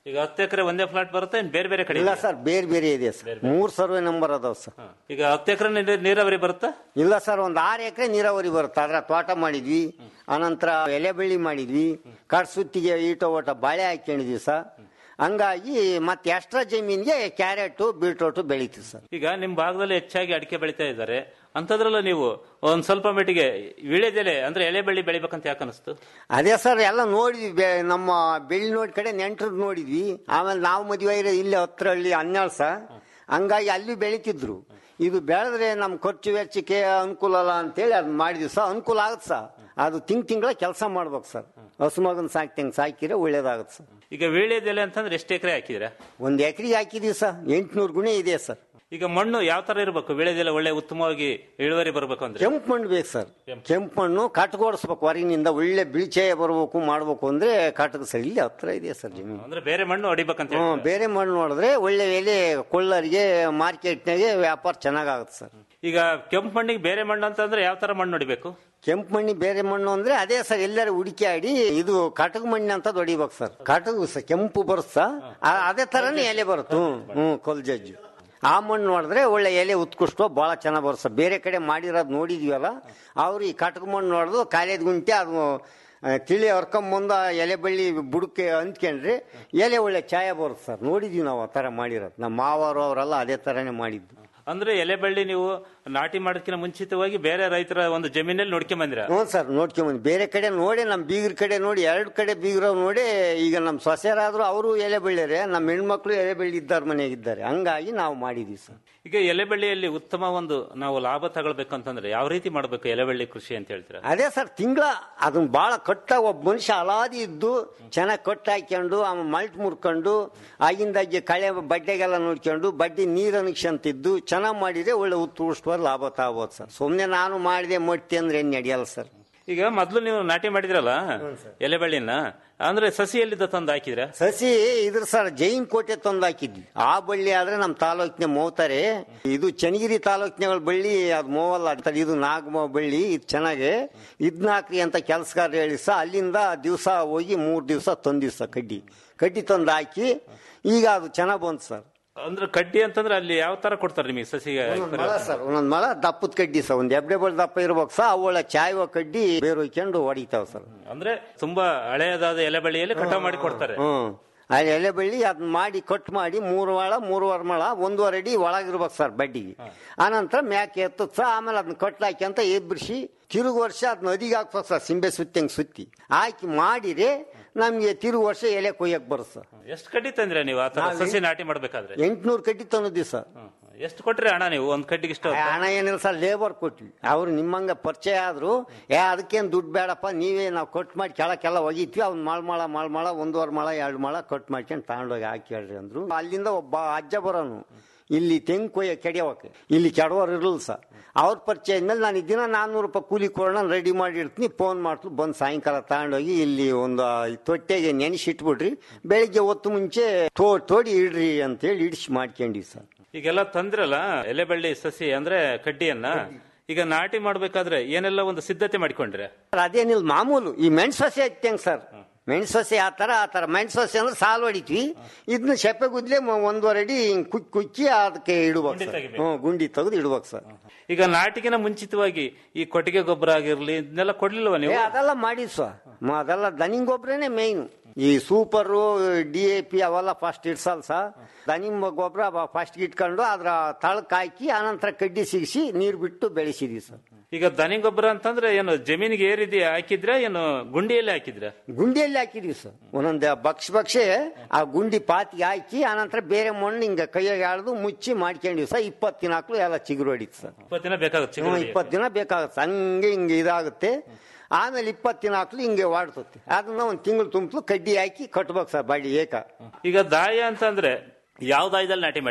ಈಗ ಹತ್ತು ಎಕರೆ ಒಂದೇ ಫ್ಲಾಟ್ ಬರುತ್ತೆ ಇನ್ ಬೇರೆ ಬೇರೆ ಕಡೆ ಇಲ್ಲ ಸರ್ ಬೇರೆ ಬೇರೆ ಇದೆ ಸರ್ ಮೂರ್ ಸರ್ವೆ ನಂಬರ್ ಅದಾವ ಸರ್ ಈಗ ಹತ್ತು ಎಕರೆ ನೀರಾವರಿ ಬರುತ್ತಾ ಇಲ್ಲ ಸರ್ ಒಂದ್ ಆರು ಎಕರೆ ನೀರಾವರಿ ಬರುತ್ತೆ ಅದ್ರ ತೋಟ ಮಾಡಿದ್ವಿ ಅನಂತರ ಎಲೆ ಬೆಳ್ಳಿ ಮಾಡಿದ್ವಿ ಕಡ್ಸುತ್ತಿಗೆ ಈಟೋ ಓಟ ಬಾಳೆ ಹಾಕೊಂಡಿದ್ವಿ ಸರ್ ಹಂಗಾಗಿ ಮತ್ತೆ ಎಕ್ಸ್ಟ್ರಾ ಜಮೀನ್ಗೆ ಕ್ಯಾರೆಟ್ ಬೀಟ್ರೋಟ್ ಬೆಳಿತೀವಿ ಸರ್ ಈಗ ನಿಮ್ ಭಾಗದಲ್ಲಿ ಹೆಚ್ಚಾಗಿ ಅಡಿಕೆ ಬೆಳಿತಾ ಇದ್ದಾರೆ ಅಂತದ್ರಲ್ಲ ನೀವು ಒಂದ್ ಸ್ವಲ್ಪ ಮಟ್ಟಿಗೆ ವಿಳೆದೆಲೆ ಅಂದ್ರೆ ಎಲೆ ಬೆಳ್ಳಿ ಬೆಳಿಬೇಕಂತ ಯಾಕೆ ಅನಿಸ್ತು ಅದೇ ಸರ್ ಎಲ್ಲ ನೋಡಿದ್ವಿ ಬೆ- ನಮ್ಮ ಬೆಳ್ಳಿ ನೋಡಿ ಕಡೆ ನೆಂಟರು ನೋಡಿದ್ವಿ ಆಮೇಲೆ ನಾವು ಮದುವೆ ಇರೋ ಇಲ್ಲಿ ಹತ್ರ ಹಳ್ಳಿ ಹನ್ನೆರಡು ಸಹ ಹಂಗಾಗಿ ಅಲ್ಲಿ ಬೆಳಿತಿದ್ರು ಇದು ಬೆಳೆದ್ರೆ ನಮ್ಮ ಖರ್ಚು ವೆಚ್ಚಕ್ಕೆ ಅನುಕೂಲ ಅಲ್ಲ ಅಂತೇಳಿ ಅದು ಮಾಡಿದ್ವಿ ಸರ್ ಅನುಕೂಲ ಆಗುತ್ತೆ ಸರ್ ಅದು ತಿಂಗ್ ತಿಂಗಳ ಕೆಲಸ ಮಾಡ್ಬೇಕು ಸರ್ ಹಸು ಮಗನ್ ಸಾಕ್ತಂಗೆ ಸಾಕಿದ್ರೆ ಒಳ್ಳೇದಾಗುತ್ತೆ ಸರ್ ಈಗ ವೀಳ್ಯದೆಲೆ ಅಂತಂದ್ರೆ ಎಷ್ಟು ಎಕರೆ ಹಾಕಿದ್ರೆ ಒಂದ್ ಎಕರೆಗೆ ಹಾಕಿದೀವಿ ಸರ್ ಎಂಟ್ನೂರು ಗುಣೆ ಇದೆ ಸರ್ ಈಗ ಮಣ್ಣು ಯಾವ ತರ ಇರಬೇಕು ವೀಳ್ಯದೆಲೆ ಒಳ್ಳೆ ಉತ್ತಮವಾಗಿ ಇಳುವರಿ ಬರಬೇಕು ಅಂದ್ರೆ ಕೆಂಪು ಮಣ್ಣು ಬೇಕು ಸರ್ ಕೆಂಪು ಮಣ್ಣು ಕಟ್ಕೊಡಿಸ್ಬೇಕು ಹೊರಗಿನಿಂದ ಒಳ್ಳೆ ಬಿಳಿಚೆಯ ಬರ್ಬೇಕು ಮಾಡ್ಬೇಕು ಅಂದ್ರೆ ಕಾಟಕ ಸರ್ ಇಲ್ಲಿ ಹತ್ರ ಇದೆ ಸರ್ ಜಮೀನು ಅಂದ್ರೆ ಬೇರೆ ಮಣ್ಣು ಹೊಡಿಬೇಕಂತ ಹ್ಮ್ ಬೇರೆ ಮಣ್ಣು ನೋಡಿದ್ರೆ ಒಳ್ಳೆ ಎಲೆ ಕೊಳ್ಳರಿಗೆ ಮಾರ್ಕೆಟ್ನಾಗೆ ವ್ಯಾಪಾರ ಚೆನ್ನಾಗಾಗುತ್ತೆ ಸರ್ ಈಗ ಕೆಂಪು ಮಣ್ಣಿಗೆ ಬೇರೆ ಮಣ್ಣು ಅಂತಂದ್ರೆ ಯಾವ ತರ ಮಣ್ಣು ಹೊಡಿಬೇಕು ಕೆಂಪು ಮಣ್ಣಿ ಬೇರೆ ಮಣ್ಣು ಅಂದ್ರೆ ಅದೇ ಸರ್ ಎಲ್ಲರೂ ಹುಡುಕಾಡಿ ಇದು ಕಟಕ ಮಣ್ಣು ಅಂತ ಹೊಡಿಬೇಕು ಸರ್ ಕಟಗು ಸರ್ ಕೆಂಪು ಬರುತ್ತಾ ಅದೇ ತರನೇ ಎಲೆ ಬರುತ್ತೆ ಹ್ಮ್ ಹ್ಮ್ ಕೊಲ್ ಜಜ್ಜು ಆ ಮಣ್ಣು ನೋಡಿದ್ರೆ ಒಳ್ಳೆ ಎಲೆ ಉತ್ಕೃಷ್ಟ ಬಹಳ ಚೆನ್ನಾಗಿ ಬರುತ್ತೆ ಸರ್ ಬೇರೆ ಕಡೆ ಮಾಡಿರೋದು ನೋಡಿದ್ವಲ್ಲ ಅವ್ರು ಈ ಕಟಕ ಮಣ್ಣು ನೋಡಿದು ಕಾಲೇದ್ ಗುಂಟೆ ಅದು ಆ, ತಿಳಿ ಹರ್ಕೊಂಬಂದ ಎಲೆ ಬಳ್ಳಿ ಬುಡಕ್ಕೆ ಅಂದ್ಕೊಂಡ್ರೆ ಎಲೆ ಒಳ್ಳೆ ಛಾಯ ಬರುತ್ತೆ ಸರ್ ನೋಡಿದ್ವಿ ನಾವು ಆ ಥರ ಮಾಡಿರೋದು ನಮ್ಮ ಮಾವರು ಅವರೆಲ್ಲ ಅದೇ ಥರನೇ ಮಾಡಿದ್ದು ಅಂದ್ರೆ ಎಲೆ ಬಳ್ಳಿ ನೀವು ನಾಟಿ ಮಾಡೋದಕ್ಕಿಂತ ಮುಂಚಿತವಾಗಿ ಬೇರೆ ರೈತರ ಒಂದು ಜಮೀನಲ್ಲಿ ನೋಡ್ಕೊಂಡ್ ಬಂದಿರ ಹ್ಞೂ ಸರ್ ನೋಡ್ಕೊಂಬಂದು ಬೇರೆ ಕಡೆ ನೋಡಿ ನಮ್ಮ ಬೀಗರ ಕಡೆ ನೋಡಿ ಎರಡು ಕಡೆ ಬೀಗ್ರ ನೋಡಿ ಈಗ ನಮ್ಮ ಸೊಸೆಯರಾದ್ರು ಅವರು ಎಲೆ ಬೆಳ್ಳ್ಯಾರೆ ನಮ್ಮ ಹೆಣ್ಮಕ್ಳು ಎಲೆ ಬೆಳ್ಳಿ ಇದ್ದಾರೆ ಮನೆಯಾಗಿದ್ದಾರೆ ಹಂಗಾಗಿ ನಾವು ಮಾಡಿದ್ವಿ ಸರ್ ಈಗ ಎಲೆ ಬಳ್ಳಿಯಲ್ಲಿ ಉತ್ತಮ ಒಂದು ನಾವು ಲಾಭ ತಗೊಳ್ಬೇಕು ಅಂತಂದ್ರೆ ಯಾವ ರೀತಿ ಮಾಡಬೇಕು ಎಲೆ ಬಳ್ಳಿ ಕೃಷಿ ಅಂತ ಹೇಳ್ತೀರಾ ಅದೇ ಸರ್ ತಿಂಗಳ ಅದನ್ನ ಭಾಳ ಕಟ್ಟ ಒಬ್ಬ ಮನುಷ್ಯ ಅಲಾದಿ ಇದ್ದು ಚೆನ್ನಾಗಿ ಕಟ್ಟು ಹಾಕ್ಕೊಂಡು ಆಮೇಲೆ ಮಲ್ಟ್ ಮುರ್ಕೊಂಡು ಆಗಿಂದಾಗೆ ಕಳೆ ಬಡ್ಡೆಗೆಲ್ಲ ನೋಡ್ಕೊಂಡು ಬಡ್ಡಿ ನೀರು ಅನಿಕ್ಷಂತಿದ್ದು ಚೆನ್ನಾಗಿ ಮಾಡಿದ್ರೆ ಒಳ್ಳೆ ಉತ್ಕೃಷ್ಟವಾದ ಲಾಭ ತಗೋಬೋದು ಸರ್ ಸುಮ್ಮನೆ ನಾನು ಮಾಡಿದೆ ಮೊಟ್ಟಿ ಅಂದ್ರೆ ಏನು ನಡೆಯಲ್ಲ ಸರ್ ಈಗ ಮೊದ್ಲು ನೀವು ನಾಟಿ ಮಾಡಿದ್ರಲ್ಲ ಎಲೆ ಬಳ್ಳಿನ ಅಂದ್ರೆ ಸಸಿ ಎಲ್ಲಿದ್ದ ತಂದು ಹಾಕಿದ್ರ ಸಸಿ ಇದ್ರ ಸರ್ ಜೈನ್ ಕೋಟೆ ತಂದು ಹಾಕಿದ್ವಿ ಆ ಬಳ್ಳಿ ಆದ್ರೆ ನಮ್ಮ ತಾಲೂಕಿನ ಮೋತಾರೆ ಇದು ಚನ್ನಗಿರಿ ತಾಲೂಕಿನ ಬಳ್ಳಿ ಅದು ಮೋವಲ್ಲ ಅಂತ ಇದು ನಾಗಮ ಬಳ್ಳಿ ಇದು ಚೆನ್ನಾಗಿ ಇದ್ನ ಹಾಕ್ರಿ ಅಂತ ಕೆಲಸಗಾರ ಹೇಳಿ ಸಹ ಅಲ್ಲಿಂದ ದಿವಸ ಹೋಗಿ ಮೂರ್ ದಿವಸ ತಂದಿವ್ ಸರ್ ಕಡ್ಡಿ ಕಡ್ಡಿ ತಂದು ಹಾಕಿ ಈಗ ಅದು ಚೆನ್ನಾಗ್ ಬಂತು ಸರ್ ಅಂದ್ರೆ ಕಡ್ಡಿ ಅಂತಂದ್ರೆ ಅಲ್ಲಿ ಯಾವ ತರ ಕೊಡ್ತಾರೆ ನಿಮಗೆ ಸಸಿಗೆ ಮಳ ಸರ್ ಒಂದೊಂದ್ ಮಳ ದಪ್ಪದ ಕಡ್ಡಿ ಸರ್ ಒಂದ್ ಎಬ್ಡೆ ಬಳ ದಪ್ಪ ಇರ್ಬೇಕು ಸರ್ ಅವಳ ಚಾಯುವ ಕಡ್ಡಿ ಬೇರು ಹೊಯ್ಕೊಂಡು ಹೊಡಿತಾವ ಸರ್ ಅಂದ್ರೆ ತುಂಬಾ ಹಳೆಯದಾದ ಎಲೆ ಬಳ್ಳಿಯಲ್ಲಿ ಕಟಾವ್ ಮಾಡಿ ಕೊಡ್ತಾರೆ ಹ್ಮ್ ಆ ಎಲೆ ಬಳ್ಳಿ ಅದನ್ನ ಮಾಡಿ ಕಟ್ ಮಾಡಿ ಮೂರು ಮಳ ಮೂರುವರೆ ಮಳ ಒಂದೂವರೆ ಅಡಿ ಒಳಗಿರ್ಬೇಕು ಸರ್ ಬಡ್ಡಿಗೆ ಆನಂತರ ಮ್ಯಾಕೆ ಎತ್ತದ ಸರ್ ಆಮೇಲೆ ಅದನ್ನ ಕಟ್ಲಾಕಿ ಅಂತ ಎಬ್ಬಿಸಿ ತಿರುಗು ವರ್ಷ ಅದನ್ನ ನದಿಗೆ ಹಾಕ್ಬೇಕು ಸರ್ ಸಿಂಬೆ ಸುತ್ತಂಗೆ ಸುತ್ತಿ ಹಾಕಿ ಮಾಡಿದ್ರೆ ನಮ್ಗೆ ತಿರುಗು ವರ್ಷ ಎಲೆ ಕೊಯ್ಯಕ್ ಬರುತ್ತೆ ಸರ್ ಎಷ್ಟು ಕಡ್ಡಿ ತಂದ್ರೆ ನೀವು ಆ ತರ ಸಸಿ ನಾಟಿ ಮಾಡ್ಬೇಕಾದ್ರೆ ಎಂಟ್ನೂರು ಕಡ್ಡಿ ತಂದಿದ್ದೀವಿ ಸರ್ ಎಷ್ಟು ಕೊಟ್ರಿ ಹಣ ನೀವು ಒಂದ್ ಕಡ್ಡಿಗೆ ಇಷ್ಟ ಹಣ ಏನಿಲ್ಲ ಸರ್ ಲೇಬರ್ ಕೊಟ್ವಿ ಅವ್ರು ನಿಮ್ಮಂಗ ಪರಿಚಯ ಆದ್ರು ಏ ಅದಕ್ಕೇನು ದುಡ್ಡು ಬೇಡಪ್ಪ ನೀವೇ ನಾವು ಕಟ್ ಮಾಡಿ ಕೆಳಕ್ಕೆಲ್ಲ ಒಗಿತ್ವಿ ಅವ್ನು ಮಾಳ್ಮಾಳ ಮಾಳ್ಮಾಳ ಒಂದೂವರೆ ಮಾಳ ಎರಡು ಮಾಳ ಕಟ್ ಮಾಡ್ಕೊಂಡು ತಗೊಂಡೋಗಿ ಹಾಕಿ ಹೇಳ್ರಿ ಅಂದ್ರು ಅಲ್ಲಿಂದ ಒಬ್ಬ ಅಜ್ಜ ಬರೋನು ಇಲ್ಲಿ ತೆಂಗು ಕೊಯ್ಯ ಕೆಡಿಯೋಕೆ ಇಲ್ಲಿ ಕೆಡೋರು ಇರಲ್ಲ ಸರ್ ಅವ್ರ ಪರಿಚಯ ಇದ್ಮೇಲೆ ನಾನು ದಿನ ನಾನ್ನೂರು ರೂಪಾಯಿ ಕೂಲಿ ಕೊಡೋಣ ರೆಡಿ ಮಾಡಿ ಇರ್ತೀನಿ ಫೋನ್ ಮಾಡ್ತು ಬಂದು ಸಾಯಂಕಾಲ ತಗೊಂಡೋಗಿ ಇಲ್ಲಿ ಒಂದು ತೊಟ್ಟೆಗೆ ನೆನೆಸಿಟ್ಬಿಡ್ರಿ ಬೆಳಿಗ್ಗೆ ಹೊತ್ತು ಮುಂಚೆ ತೋ ತೋಡಿ ಇಡ್ರಿ ಅಂತೇಳಿ ಇಡಿಸಿ ಮಾಡ್ಕೊಂಡ್ವಿ ಸರ್ ಈಗೆಲ್ಲ ತಂದ್ರಲ್ಲ ಎಲೆ ಬಳ್ಳಿ ಸಸಿ ಅಂದ್ರೆ ಕಡ್ಡಿಯನ್ನ ಈಗ ನಾಟಿ ಮಾಡ್ಬೇಕಾದ್ರೆ ಏನೆಲ್ಲ ಒಂದು ಸಿದ್ಧತೆ ಮಾಡಿಕೊಂಡ್ರೆ ಸರ್, ಅದೇನಿಲ್ಲ ಮಾಮೂಲು ಈ ಮೆಣಸು ಸಸಿ ಹತ್ತಂಗ್ ಸರ್ ಮೆಣಸು ಸಸಿ ಆ ಥರ ಆ ಥರ ಮೆಣಸು ಸಸಿ ಅಂದ್ರೆ ಸಾಲು ಹೊಡಿತ್ವಿ ಇದನ್ನ ಸೆಪ್ಪೆ ಗುದ್ಲೆ ಮ- ಒಂದೂವರೆ ಅಡಿ ಹಿಂಗ್ ಕುಚ್ಚಿ ಕುಚ್ಚಿ ಅದಕ್ಕೆ ಇಡ್ಬೇಕು ಸರ್ ಹ್ಞೂ ಗುಂಡಿ ತೆಗೆದು ಇಡ್ಬೇಕು ಸರ್ ಈಗ ನಾಟಿಗಿನ ಮುಂಚಿತವಾಗಿ ಈ ಕೊಟ್ಟಿಗೆ ಗೊಬ್ಬರ ಆಗಿರ್ಲಿ ಇದನ್ನೆಲ್ಲ ಕೊಡ್ಲಿಲ್ವ ಏ, ನೀವು ಅದೆಲ್ಲ ಮಾಡಿ ಸರ್ ಮ- ಅದೆಲ್ಲ ದನಿಂಗ್ ಗೊಬ್ಬರನೇ ಮೇಯ್ನು ಈ ಸೂಪರು ಡಿ ಎ ಪಿ ಅವೆಲ್ಲ ಫಸ್ಟ್ ಇಡ್ಸಲ್ಲ ಸರ್ ದನಿಂಗ್ ಗೊಬ್ಬರ ಫಸ್ಟ್ ಇಟ್ಕೊಂಡು ಅದ್ರ ತಳಕ್ ಹಾಕಿ ಆನಂತರ ಕಡ್ಡಿ ಸಿಗಿಸಿ ನೀರು ಬಿಟ್ಟು ಬೆಳೆಸಿದೀವಿ ಸರ್ ಈಗ ದನಿ ಗೊಬ್ಬರ ಅಂತಂದ್ರೆ ಏನು ಜಮೀನಿಗೆ ಏರಿದಿ ಹಾಕಿದ್ರ ಏನು ಗುಂಡಿಯಲ್ಲಿ ಹಾಕಿದ್ರ ಗುಂಡಿಯಲ್ಲಿ ಹಾಕಿದೀವಿ ಸರ್ ಒಂದೊಂದು ಬಕ್ಷ ಬಕ್ಷೆ ಆ ಗುಂಡಿ ಪಾತಿಗೆ ಹಾಕಿ ಆನಂತರ ಬೇರೆ ಮಣ್ಣು ಹಿಂಗ ಕೈಯಾಗ ಎಳ್ದು ಮುಚ್ಚಿ ಮಾಡ್ಕೊಂಡಿವಿ ಸರ್ ಇಪ್ಪತ್ತು ದಿನ ಹಾಕ್ಲು ಎಲ್ಲ ಚಿಗುರು ಹೊಡಿತು ಸರ್ ಇಪ್ಪತ್ತು ದಿನ ಬೇಕಾಗುತ್ತೆ ಹ್ಮ್, ಚಿಗುರು ಇಪ್ಪತ್ತು ದಿನ ಬೇಕಾಗುತ್ತೆ ಹಂಗೆ ಹಿಂಗೆ ಇದಾಗುತ್ತೆ ಆಮೇಲೆ ಇಪ್ಪತ್ತು ದಿನ ಹಾಕ್ಲು ಹಿಂಗೆ ವಾಡ್ತತಿ ಅದನ್ನ ಒಂದು ತಿಂಗಳು ತುಂಬಲು ಕಡ್ಡಿ ಹಾಕಿ ಕಟ್ಬೇಕು ಸರ್ ಬಾಡಿ ಏಕ ಈಗ ದಾಯ ಅಂತಂದ್ರೆ ಯಾವ ದಾಯದಲ್ಲಿ ನಾಟಿ ಮಾಡಿದ್ರ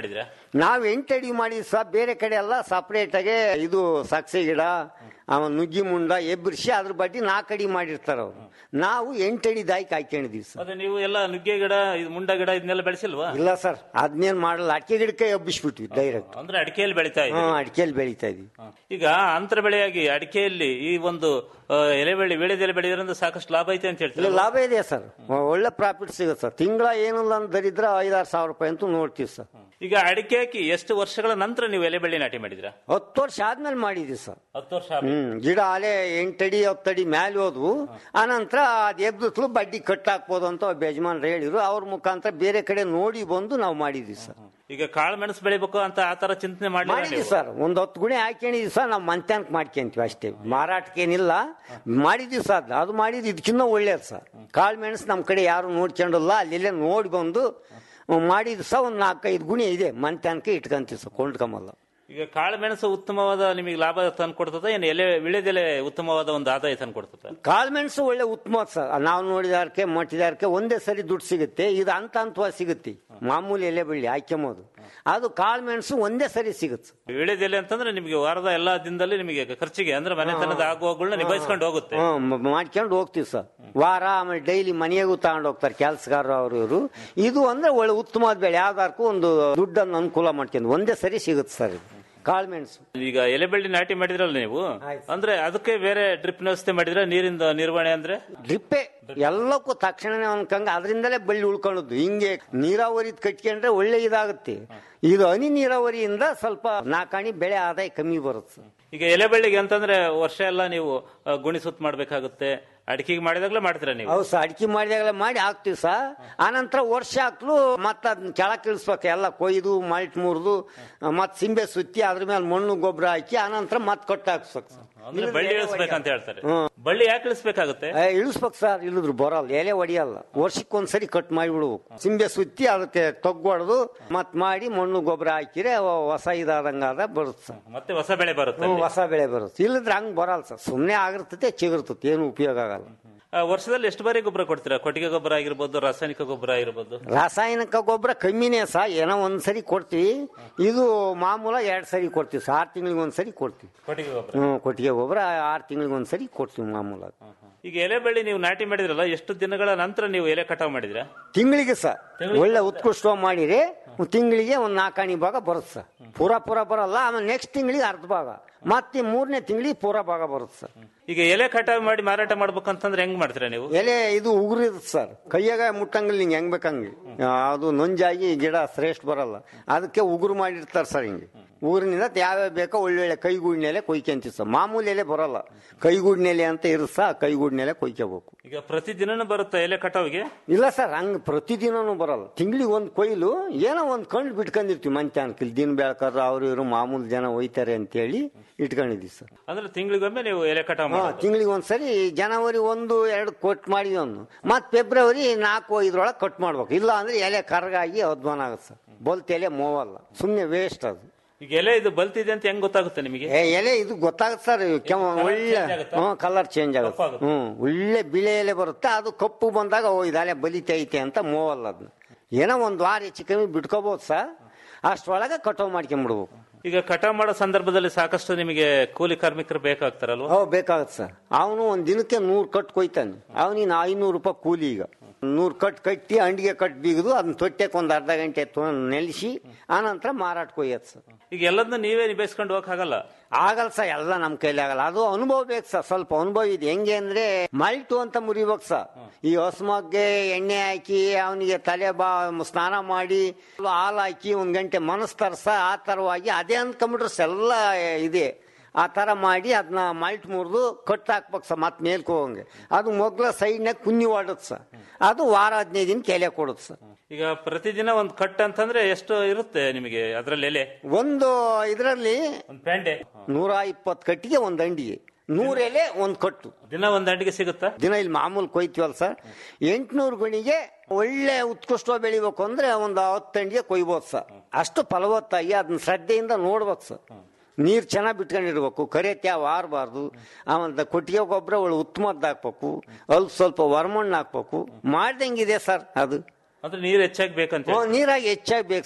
ನಾವ್ ಎಂಟು ಅಡಿ ಮಾಡಿದ್ವಿ ಸರ್ ಬೇರೆ ಕಡೆ ಎಲ್ಲ ಸಪರೇಟ್ ಆಗಿ ಇದು ಸಕ್ಸೆ ಗಿಡ ಅವ ನುಗ್ಗಿ ಮುಂಡ ಎಬ್ಬರಿಸಿ ಅದ್ರ ಬಡ್ಡಿ ನಾಲ್ಕು ಅಡಿ ಮಾಡಿರ್ತಾರ ಅವ್ರು ನಾವು ಎಂಟು ಅಡಿ ದಾಯ್ಕ್ ಹಾಕೊಂಡಿದೀವಿ ಸರ್ ಮತ್ತೆ ನೀವು ಎಲ್ಲ ನುಗ್ಗೆ ಗಿಡ ಇದು ಮುಂಡ ಗಿಡ ಇದನ್ನೆಲ್ಲ ಬೆಳೆಸಿಲ್ವಾ ಇಲ್ಲ ಸರ್ ಅದನ್ನೇನ್ ಮಾಡಲ್ಲ ಅಡಿಕೆ ಗಿಡಕ್ಕೆ ಎಬ್ಬಿಸ್ಬಿಟ್ವಿ ಡೈರೆಕ್ಟ್ ಅಂದ್ರೆ ಅಡಿಕೆಯಲ್ಲಿ ಬೆಳಿತಾ ಇದೆ ಹ್ಮ್ ಅಡಿಕೆಯಲ್ಲಿ ಬೆಳಿತಾ ಇದೀವಿ ಈಗ ಅಂತರ ಬೆಳೆಯಾಗಿ ಅಡಿಕೆಯಲ್ಲಿ ಈ ಒಂದು ಆ, ಎಲೆ ಬೆಳೆ ಬೆಳೆದೆಲೆ ಬೆಳೆಯೋದ್ರಿಂದ ಸಾಕಷ್ಟು ಲಾಭ ಐತೆ ಅಂತ ಇಲ್ಲ ಹೇಳ್ತೀರಾ ಲಾಭ ಇದೆ ಸರ್ ಒಳ್ಳೆ ಪ್ರಾಫಿಟ್ ಸಿಗುತ್ತೆ ಸರ್ ತಿಂಗಳ ಏನಿಲ್ಲ ಅಂತ ದರಿದ್ರ ಐದಾರು ಸಾವಿರ ರೂಪಾಯಿ ಅಂತೂ ನೋಡ್ತೀವಿ ಸರ್ ಈಗ ಅಡಿಕೆ ಹಾಕಿ ಎಷ್ಟು ವರ್ಷಗಳ ನಂತರ ನೀವು ಎಲೆ ಬೆಳೆ ನಾಟಿ ಮಾಡಿದ್ರಾ ಹತ್ತು ವರ್ಷ ಆದ್ಮೇಲೆ ಮಾಡಿದೀವಿ ಸರ್ ಹತ್ತು ವರ್ಷ ಹ್ಮ್ ಗಿಡ ಅಲೆ ಎಂಟಡಿ ಹತ್ತಡಿ ಮ್ಯಾಲೆ ಹೋದ್ವು ಆನಂತರ ಅದ್ ಎಬ್ಬಿಸ್ಲು ಬಡ್ಡಿ ಕಟ್ ಹಾಕ್ಬೋದು ಅಂತ ಒಬ್ಬ ಯಜಮಾನ್ರು ಹೇಳಿದ್ರು ಅವ್ರ ಮುಖಾಂತರ ಬೇರೆ ಕಡೆ ನೋಡಿ ಬಂದು ನಾವು ಮಾಡಿದ್ವಿ ಸರ್ ಈಗ ಕಾಳು ಮೆಣಸು ಬೆಳಿಬೇಕು ಅಂತ ಆತರ ಚಿಂತನೆ ಮಾಡಿದ್ವಿ ಮಾಡಿ ಸರ್ ಒಂದ್ ಹತ್ತು ಗುಣಿ ಹಾಕೊಂಡಿದ್ವಿ ಸರ್ ನಾವು ಮಂತ್ಯಾನಕ್ ಮಾಡ್ಕೊಂತೀವಿ ಅಷ್ಟೇ ಮಾರಾಟಕ್ಕೇನಿಲ್ಲ ಮಾಡಿದ್ವಿ ಸರ್ ಅದ್ನ. ಅದು ಮಾಡಿದ್ ಇದಕ್ಕಿನ್ನ ಒಳ್ಳೇದು ಸರ್ ಕಾಳು ಮೆಣಸು ನಮ್ಮ ಕಡೆ ಯಾರು ನೋಡ್ಕೊಂಡಿಲ್ಲ ಅಲ್ಲೆಲ್ಲೇ ನೋಡಿ ಬಂದು ಮಾಡಿದ್ ಸಹ ಒಂದ್ ನಾಲ್ಕೈದು ಗುಣಿ ಇದೆ ಮಂತ್ಯಾನಕ್ಕೆ ಇಟ್ಕೊಂತೀವಿ ಸರ್ ಕೊಂಡ್ಕೊಂಬಲ್ಲ ಈಗ ಕಾಳು ಮೆಣಸು ಉತ್ತಮವಾದ ನಿಮಗೆ ಲಾಭ ತಂದು ಕೊಡ್ತದ ಏನು ಎಲೆ ವಿಳೆದೆಲೆ ಉತ್ತಮವಾದ ಒಂದು ಆದಾಯ ತಂದು ಕೊಡ್ತದ ಕಾಳುಮೆಣಸು ಒಳ್ಳೆ ಉತ್ತಮ ಸರ್ ನಾವು ನೋಡಿದಾರಕ್ಕೆ ಮಟ್ಟಿದಾರಕ್ಕೆ ಒಂದೇ ಸರಿ ದುಡ್ಡು ಸಿಗುತ್ತೆ ಇದು ಹಂತ ಹಂತವಾಗಿ ಸಿಗುತ್ತೆ ಮಾಮೂಲಿ ಎಲೆ ಬಳ್ಳಿ ಹಾಕ್ಯಂಬೋದು ಅದು ಕಾಳುಮೆಣಸು ಒಂದೇ ಸರಿ ಸಿಗುತ್ತೆ ವಿಳೆದೆಲೆ ಅಂತಂದ್ರೆ ನಿಮಗೆ ವಾರದ ಎಲ್ಲಾ ದಿನದಲ್ಲಿ ನಿಮಗೆ ಖರ್ಚಿಗೆ ಅಂದ್ರೆ ಮನೆತನದ ಆಗುವಗಳನ್ನ ನಿಭಾಯಿಸ್ಕೊಂಡು ಹೋಗುತ್ತೆ ಹ್ಮ್, ಮ- ಮಾಡ್ಕೊಂಡು ಹೋಗ್ತೀವಿ ಸರ್ ವಾರ ಆಮೇಲೆ ಡೈಲಿ ಮನೆಯಾಗೂ ತಗೊಂಡು ಹೋಗ್ತಾರೆ ಕೆಲಸಗಾರರು ಅವರು ಇವರು ಇದು ಅಂದ್ರೆ ಒಳ್ಳೆ ಉತ್ತಮವಾದ ಬೆಳೆ ಯಾವ್ದಾರ್ಕು ಒಂದು ದುಡ್ಡನ್ನು ಅನುಕೂಲ ಮಾಡ್ಕೊಂಡು ಒಂದೇ ಸರಿ ಸಿಗುತ್ತೆ ಸರ್ ಇದು ಕಾಳುಮೆಣಸು ಈಗ ಎಲೆ ಬೆಳ್ಳಿ ನಾಟಿ ಮಾಡಿದ್ರಲ್ಲ ನೀವು ಅಂದ್ರೆ ಅದಕ್ಕೆ ಬೇರೆ ಡ್ರಿಪ್ ವ್ಯವಸ್ಥೆ ಮಾಡಿದ್ರೆ ನೀರಿಂದ ನಿರ್ವಹಣೆ ಅಂದ್ರೆ ಡ್ರಿಪ್ಪೆ ಎಲ್ಲಕ್ಕೂ ತಕ್ಷಣನೇ ಅನ್ಕಂಗ ಅದರಿಂದಲೇ ಬಳ್ಳಿ ಉಳ್ಕೊಳ್ಳೋದು ಹಿಂಗೆ ನೀರಾವರಿ ಕಟ್ಕೊಂಡ್ರೆ ಒಳ್ಳೆ ಇದಾಗುತ್ತೆ ಇದು ಹನಿ ನೀರಾವರಿಯಿಂದ ಸ್ವಲ್ಪ ನಾಲ್ಕಾಣಿ ಬೆಳೆ ಆದಾಯ ಕಮ್ಮಿ ಬರುತ್ತೆ ಸರ್. ಈಗ ಎಲೆ ಬೆಳ್ಳಿಗೆ ಅಂತಂದ್ರೆ ವರ್ಷ ಎಲ್ಲ ನೀವು ಆ, ಗುಣಿ ಸುತ್ತ ಮಾಡ್ಬೇಕಾಗುತ್ತೆ ಅಡಿಕೆಗೆ ಮಾಡಿದಾಗ್ಲೇ ಮಾಡ್ತೀರಾ ನೀವು ಹೌದು ಸರ್ ಅಡಿಕೆ ಮಾಡಿದಾಗಲೇ ಮಾಡಿ ಹಾಕ್ತಿವಿ ಸರ್ ಆನಂತರ ವರ್ಷ ಹಾಕ್ಲು ಮತ್ತೆ ಅದನ್ನ ಕೆಳಕ್ಕೆ ಇಳಿಸ್ಬೇಕು ಎಲ್ಲ ಕೊಯ್ದು ಮಲ್ಟ್ ಮುರಿದು ಮತ್ತೆ ಸಿಂಬೆ ಸುತ್ತಿ ಅದ್ರ ಮೇಲೆ ಮಣ್ಣು ಗೊಬ್ಬರ ಹಾಕಿ ಆನಂತರ ಮತ್ತೆ ಕೊಟ್ಟು ಹಾಕ್ಸ್ಬೇಕು ಸರ್ ಅಂದ್ರೆ ಬಳ್ಳಿ ಇಳಿಸ್ಬೇಕಂತ ಹೇಳ್ತಾರೆ ಹ್ಮ್. ಬಳ್ಳಿ ಯಾಕೆ ಇಳಿಸ್ಬೇಕಾಗುತ್ತೆ ಏ, ಇಳಿಸ್ಬೇಕು ಸರ್ ಇಳಿದ್ರು ಬರಲ್ಲ ಎಲೆ ಹೊಡಿಯಲ್ಲ ವರ್ಷಕ್ಕೊಂದ್ಸರಿ ಕಟ್ ಮಾಡಿಬಿಡ್ಬೇಕು ಸಿಂಬೆ ಸುತ್ತಿ ಅದಕ್ಕೆ ತೊಗೊಡ್ದು ಮತ್ ಮಾಡಿ ಮಣ್ಣು ಗೊಬ್ಬರ ಹಾಕಿರೆ ಅವ ಹೊಸ ಇದಾದಂಗಾದ ಬರುತ್ತೆ ಸರ್ ಮತ್ತೆ ಹೊಸ ಬೆಳೆ ಬರುತ್ತೆ ಹ್ಮ್, ಅಲ್ಲಿ. ಹೊಸ ಬೆಳೆ ಬರುತ್ತೆ ಇಲ್ಲದ್ರೆ ಹಂಗ್ ಬರಲ್ಲ ಸರ್ ಸುಮ್ಮನೆ ಆಗಿರ್ತತೆ ಚಿಗುರ್ತತೆ ಏನು ಉಪಯೋಗ ಆಗಲ್ಲ ಆ, ವರ್ಷದಲ್ಲಿ ಎಷ್ಟು ಬಾರಿ ಗೊಬ್ಬರ ಕೊಡ್ತೀರಾ ಕೊಟ್ಟಿಗೆ ಗೊಬ್ಬರ ಆಗಿರ್ಬೋದು ರಾಸಾಯನಿಕ ಗೊಬ್ಬರ ಆಗಿರ್ಬೋದು ರಾಸಾಯನಿಕ ಗೊಬ್ಬರ ಕಮ್ಮಿನೇ ಸಹ ಏನೋ ಒಂದ್ಸರಿ ಕೊಡ್ತೀವಿ ಇದು ಮಾಮೂಲ ಎರಡ್ ಸರಿ ಕೊಡ್ತೀವಿ ಸರ್ ಆರು ತಿಂಗಳಿಗೆ ಒಂದ್ಸರಿ ಕೊಡ್ತೀವಿ ಕೊಟ್ಟಿಗೆ ಗೊಬ್ಬರ ಹ್ಮ್ ಕೊಟ್ಟಿಗೆ ಗೊಬ್ಬರ ಆರು ತಿಂಗಳಿಗೆ ಒಂದ್ಸರಿ ಕೊಡ್ತೀವಿ ಮಾಮೂಲ ಈಗ ಎಲೆ ಬೆಳ್ಳಿ ನೀವು ನಾಟಿ ಮಾಡಿದ್ರಲ್ಲ ಎಷ್ಟು ದಿನಗಳ ನಂತರ ನೀವು ಎಲೆ ಕಟಾವ್ ಮಾಡಿದ್ರಾ ತಿಂಗಳಿಗೆ ಸರ್ ಒಳ್ಳೆ ಉತ್ಕೃಷ್ಟವಾಗಿ ಮಾಡಿರಿ ತಿಂಗಳಿಗೆ ಒಂದ್ ನಾಲ್ಕಾಣಿ ಭಾಗ ಬರುತ್ತೆ ಸರ್ ಪೂರಾ ಪೂರಾ ಬರಲ್ಲ ಆಮೇಲೆ ನೆಕ್ಸ್ಟ್ ತಿಂಗಳಿಗೆ ಅರ್ಧ ಭಾಗ ಮತ್ತೆ ಮೂರನೇ ತಿಂಗಳಿಗೆ ಪೂರಾ ಭಾಗ ಬರುತ್ತೆ ಸರ್ ಈಗ ಎಲೆ ಕಟಾವ್ ಮಾಡಿ ಮಾರಾಟ ಮಾಡ್ಬೇಕಂತಂದ್ರೆ ಹೆಂಗ್ ಮಾಡ್ತೀರಾ ನೀವು ಎಲೆ ಇದು ಉಗುರು ಇರುತ್ತೆ ಸರ್ ಕೈಯಾಗ ಮುಟ್ಟಂಗಿಲ್ಲ ಹಿಂಗೆ ಹೆಂಗ್ ಬೇಕಂಗೆ ಅದು ನೊಂಜಾಗಿ ಗಿಡ ಶ್ರೇಷ್ಠ ಬರಲ್ಲ ಅದಕ್ಕೆ ಉಗುರು ಮಾಡಿರ್ತಾರೆ ಸರ್ ಹಿಂಗೆ ಊರಿನಿಂದ ಯಾವ್ಯಾವ ಬೇಕೋ ಒಳ್ಳೊಳ್ಳೆ ಕೈಗೂಡಿನೆಲೆ ಕೊಯ್ಕೊಂತೀವಿ ಸರ್ ಮಾಮೂಲಿ ಎಲೆ ಬರಲ್ಲ ಕೈಗೂಡಿನೆಲೆ ಅಂತ ಇರುತ್ತೆ ಸರ್ ಕೈಗೂಡಿನೆಲೆ ಕೊಯ್ಕೋಬೇಕು ಈಗ ಪ್ರತಿದಿನನೂ ಬರುತ್ತೆ ಎಲೆ ಕಟಾವ್ಗೆ ಇಲ್ಲ ಸರ್ ಹಂಗ್ ಪ್ರತಿದಿನನೂ ಬರಲ್ಲ ತಿಂಗಳಿಗೆ ಒಂದು ಕೊಯ್ಲು ಏನೋ ಒಂದು ಕಂಡು ಬಿಟ್ಕೊಂಡಿರ್ತೀವಿ ಮಂಚಾನಕ್ಕೆ ಇಲ್ಲಿ ದಿನ ಬೆಳಕಾದ್ರೆ ಅವ್ರು ಇವರು ಮಾಮೂಲಿ ಜನ ಒಯ್ತಾರೆ ಅಂತೇಳಿ ಇಟ್ಕೊಂಡಿದ್ದೀವಿ ಸರ್ ಅಂದ್ರೆ ತಿಂಗಳಿಗೊಮ್ಮೆ ನೀವು ಎಲೆ ಕಟಾವ್ ಹಾ ಮಾಡೋದು ತಿಂಗಳಿಗೆ ಒಂದ್ಸರಿ ಜನವರಿ ಒಂದು ಎರಡು ಕಟ್ ಮಾಡಿದ್ವಿ ಒಂದು ಮತ್ತೆ ಫೆಬ್ರವರಿ ನಾಲ್ಕು ಐದರೊಳಗೆ ಕಟ್ ಮಾಡ್ಬೇಕು ಇಲ್ಲ ಅಂದ್ರೆ ಎಲೆ ಕರ್ಗಾಗಿ ಅಧ್ವಾನ ಆಗುತ್ತೆ ಸರ್ ಬಲ್ತ್ ಎಲೆ ಮೋವಲ್ಲ ಸುಮ್ಮನೆ ವೇಸ್ಟ್ ಅದು ಈಗ ಎಲೆ ಇದು ಬಲ್ತಿದೆ ಅಂತ ಹೆಂಗ್ ಗೊತ್ತಾಗುತ್ತೆ ನಿಮಗೆ ಏ, ಎಲೆ ಇದು ಗೊತ್ತಾಗುತ್ತೆ ಸರ್ ಕೆಮ್ಮ ಒಳ್ಳೆ change ಆಗುತ್ತಾ? ಹ್ಮ್ ಕಲರ್ ಚೇಂಜ್ ಆಗುತ್ತೆ ಕಪ್ಪಾಗುತ್ತೆ. ಹ್ಮ್ ಒಳ್ಳೆ ಬಿಳೆ ಎಲೆ ಬರುತ್ತೆ ಅದು ಕಪ್ಪು ಬಂದಾಗ ಓ ಇದು ಅಲೆ ಬಲಿತೈತೆ ಅಂತ ಮೋವಲ್ಲ ಅದನ್ನ ಏನೋ ಒಂದು ವಾರ ಹೆಚ್ಚು ಕಮ್ಮಿ ಬಿಟ್ಕೋಬಹುದು ಸರ್ ಅಷ್ಟರೊಳಗೆ ಕಟಾವ್ ಮಾಡ್ಕೊಂಡ್ಬಿಡ್ಬೇಕು ಈಗ ಕಟಾವ್ ಮಾಡೋ ಸಂದರ್ಭದಲ್ಲಿ ಸಾಕಷ್ಟು ನಿಮಗೆ ಕೂಲಿ ಕಾರ್ಮಿಕರು ಬೇಕಾಗ್ತಾರಲ್ವಾ ಅವ್ ಬೇಕಾಗತ್ತೆ ಸರ್ ಅವನು ಒಂದ್ ದಿನಕ್ಕೆ ನೂರ್ ಕಟ್ ಕೊಯ್ತಾನೆ ಅವನಿನ ಐನೂರು ರೂಪಾಯಿ ಕೂಲಿ ಈಗ ನೂರ್ ಕಟ್ ಕಟ್ಟಿ ಅಂಡಿಗೆ ಕಟ್ ಬಿಗಿದು ಅದನ್ನ ತೊಟ್ಟೆಗೆ ಒಂದ್ ಅರ್ಧ ಗಂಟೆ ತೊಗೊಂಡ್ ನೆಲೆಸಿ ಆನಂತರ ಮಾರಾಟ ಕೊಯ್ಯತ್ ಸರ್ ಈಗ ಎಲ್ಲದನ್ನ ನೀವೇ ನಿಭಾಯಿಸ್ಕೊಂಡು ಹೋಗಕ್ಕಾಗಲ್ಲ ಆಗಲ್ಲ ಸರ್ ಎಲ್ಲ ನಮ್ ಕೈಲಿ ಆಗಲ್ಲ ಅದು ಅನುಭವ ಬೇಕು ಸರ್ ಸ್ವಲ್ಪ ಅನುಭವ ಇದೆ ಹೆಂಗೆ ಅಂದ್ರೆ ಮಲ್ಟು ಅಂತ ಮುರಿಬೇಕು ಸರ್ ಈ ಹಸುಮಗ್ಗೆ ಎಣ್ಣೆ ಹಾಕಿ ಅವನಿಗೆ ತಲೆ ಬಾ ಸ್ನಾನ ಮಾಡಿ ಹಾಲು ಹಾಕಿ ಒಂದ್ ಗಂಟೆ ಮನಸ್ಸು ತರ್ಸ ಆ ತರವಾಗಿ ಅದೇ ಅಂದ್ಕೊಂಬಿಟ್ರೆ ಸರ್ ಎಲ್ಲ ಇದೆ ಆ ತರ ಮಾಡಿ ಅದನ್ನ ಮಲ್ಟ್ ಮುರಿದು ಕಟ್ ಹಾಕ್ಬೇಕು ಸರ್ ಮತ್ತೆ ಮೇಲ್ಕ್ ಹೋಗಂಗೆ ಅದು ಮೊಗ್ಲ ಸೈಡ್ನಾಗ ಕುನ್ನಿ ಹೊಡುತ್ತೆ ಸರ್ ಅದು ವಾರ ಹದಿನೈದು ದಿನ ಕೆಲೆ ಕೊಡುತ್ತೆ ಸರ್ ಈಗ ಪ್ರತಿದಿನ ಒಂದು ಕಟ್ ಅಂತಂದ್ರೆ ಎಷ್ಟು ಇರುತ್ತೆ ನಿಮಗೆ ಅದ್ರಲ್ಲಿ ಎಲೆ ಒಂದು ಇದರಲ್ಲಿ ಒಂದು ಪ್ಯಾಂಡೆ ನೂರ ಇಪ್ಪತ್ತು ಕಟ್ಟಿಗೆ ಒಂದು ಅಂಡಿಗೆ ನೂರ ಎಲೆ ಒಂದು ಕಟ್ಟು ದಿನ ಒಂದ್ ಅಂಡಿಗೆ ಸಿಗುತ್ತಾ ದಿನ ಇಲ್ಲಿ ಮಾಮೂಲು ಕೊಯ್ತೀವಲ್ಲ ಸರ್ ಎಂಟ್ನೂರು ಗಣಿಗೆ ಒಳ್ಳೆ ಉತ್ಕೃಷ್ಟವಾಗಿ ಬೆಳಿಬೇಕು ಅಂದ್ರೆ ಒಂದು ಹತ್ತು ಅಂಡಿಗೆ ಕೊಯ್ಬೋದು ಸರ್ ಅಷ್ಟು ಫಲವತ್ತಾಗಿ ಅದನ್ನ ಶ್ರದ್ಧೆಯಿಂದ ನೋಡ್ಬೇಕು ಸರ್ ನೀರು ಚೆನ್ನಾಗಿ ಬಿಟ್ಕೊಂಡಿರ್ಬೇಕು ಕರೆ ತ್ಯಾವ ಆರಬಾರ್ದು ಆಮೇಲೆ ಕೊಟ್ಟಿಗೆ ಗೊಬ್ಬರ ಒಳ್ಳೆ ಉತ್ತಮದ್ದು ಹಾಕ್ಬೇಕು ಅಲ್ಪ ಸ್ವಲ್ಪ ಹೊರಮಣ್ಣು ಹಾಕ್ಬೇಕು ಮಾಡ್ದಂಗಿದೆ ಸರ್ ಅದು ಅಂದ್ರೆ ನೀರು ಹೆಚ್ಚಾಗಿ ಬೇಕಂತ ಹ್ಮ್, ನೀರಾಗಿ ಹೆಚ್ಚಾಗಿ ಬೇಕು ಸರ್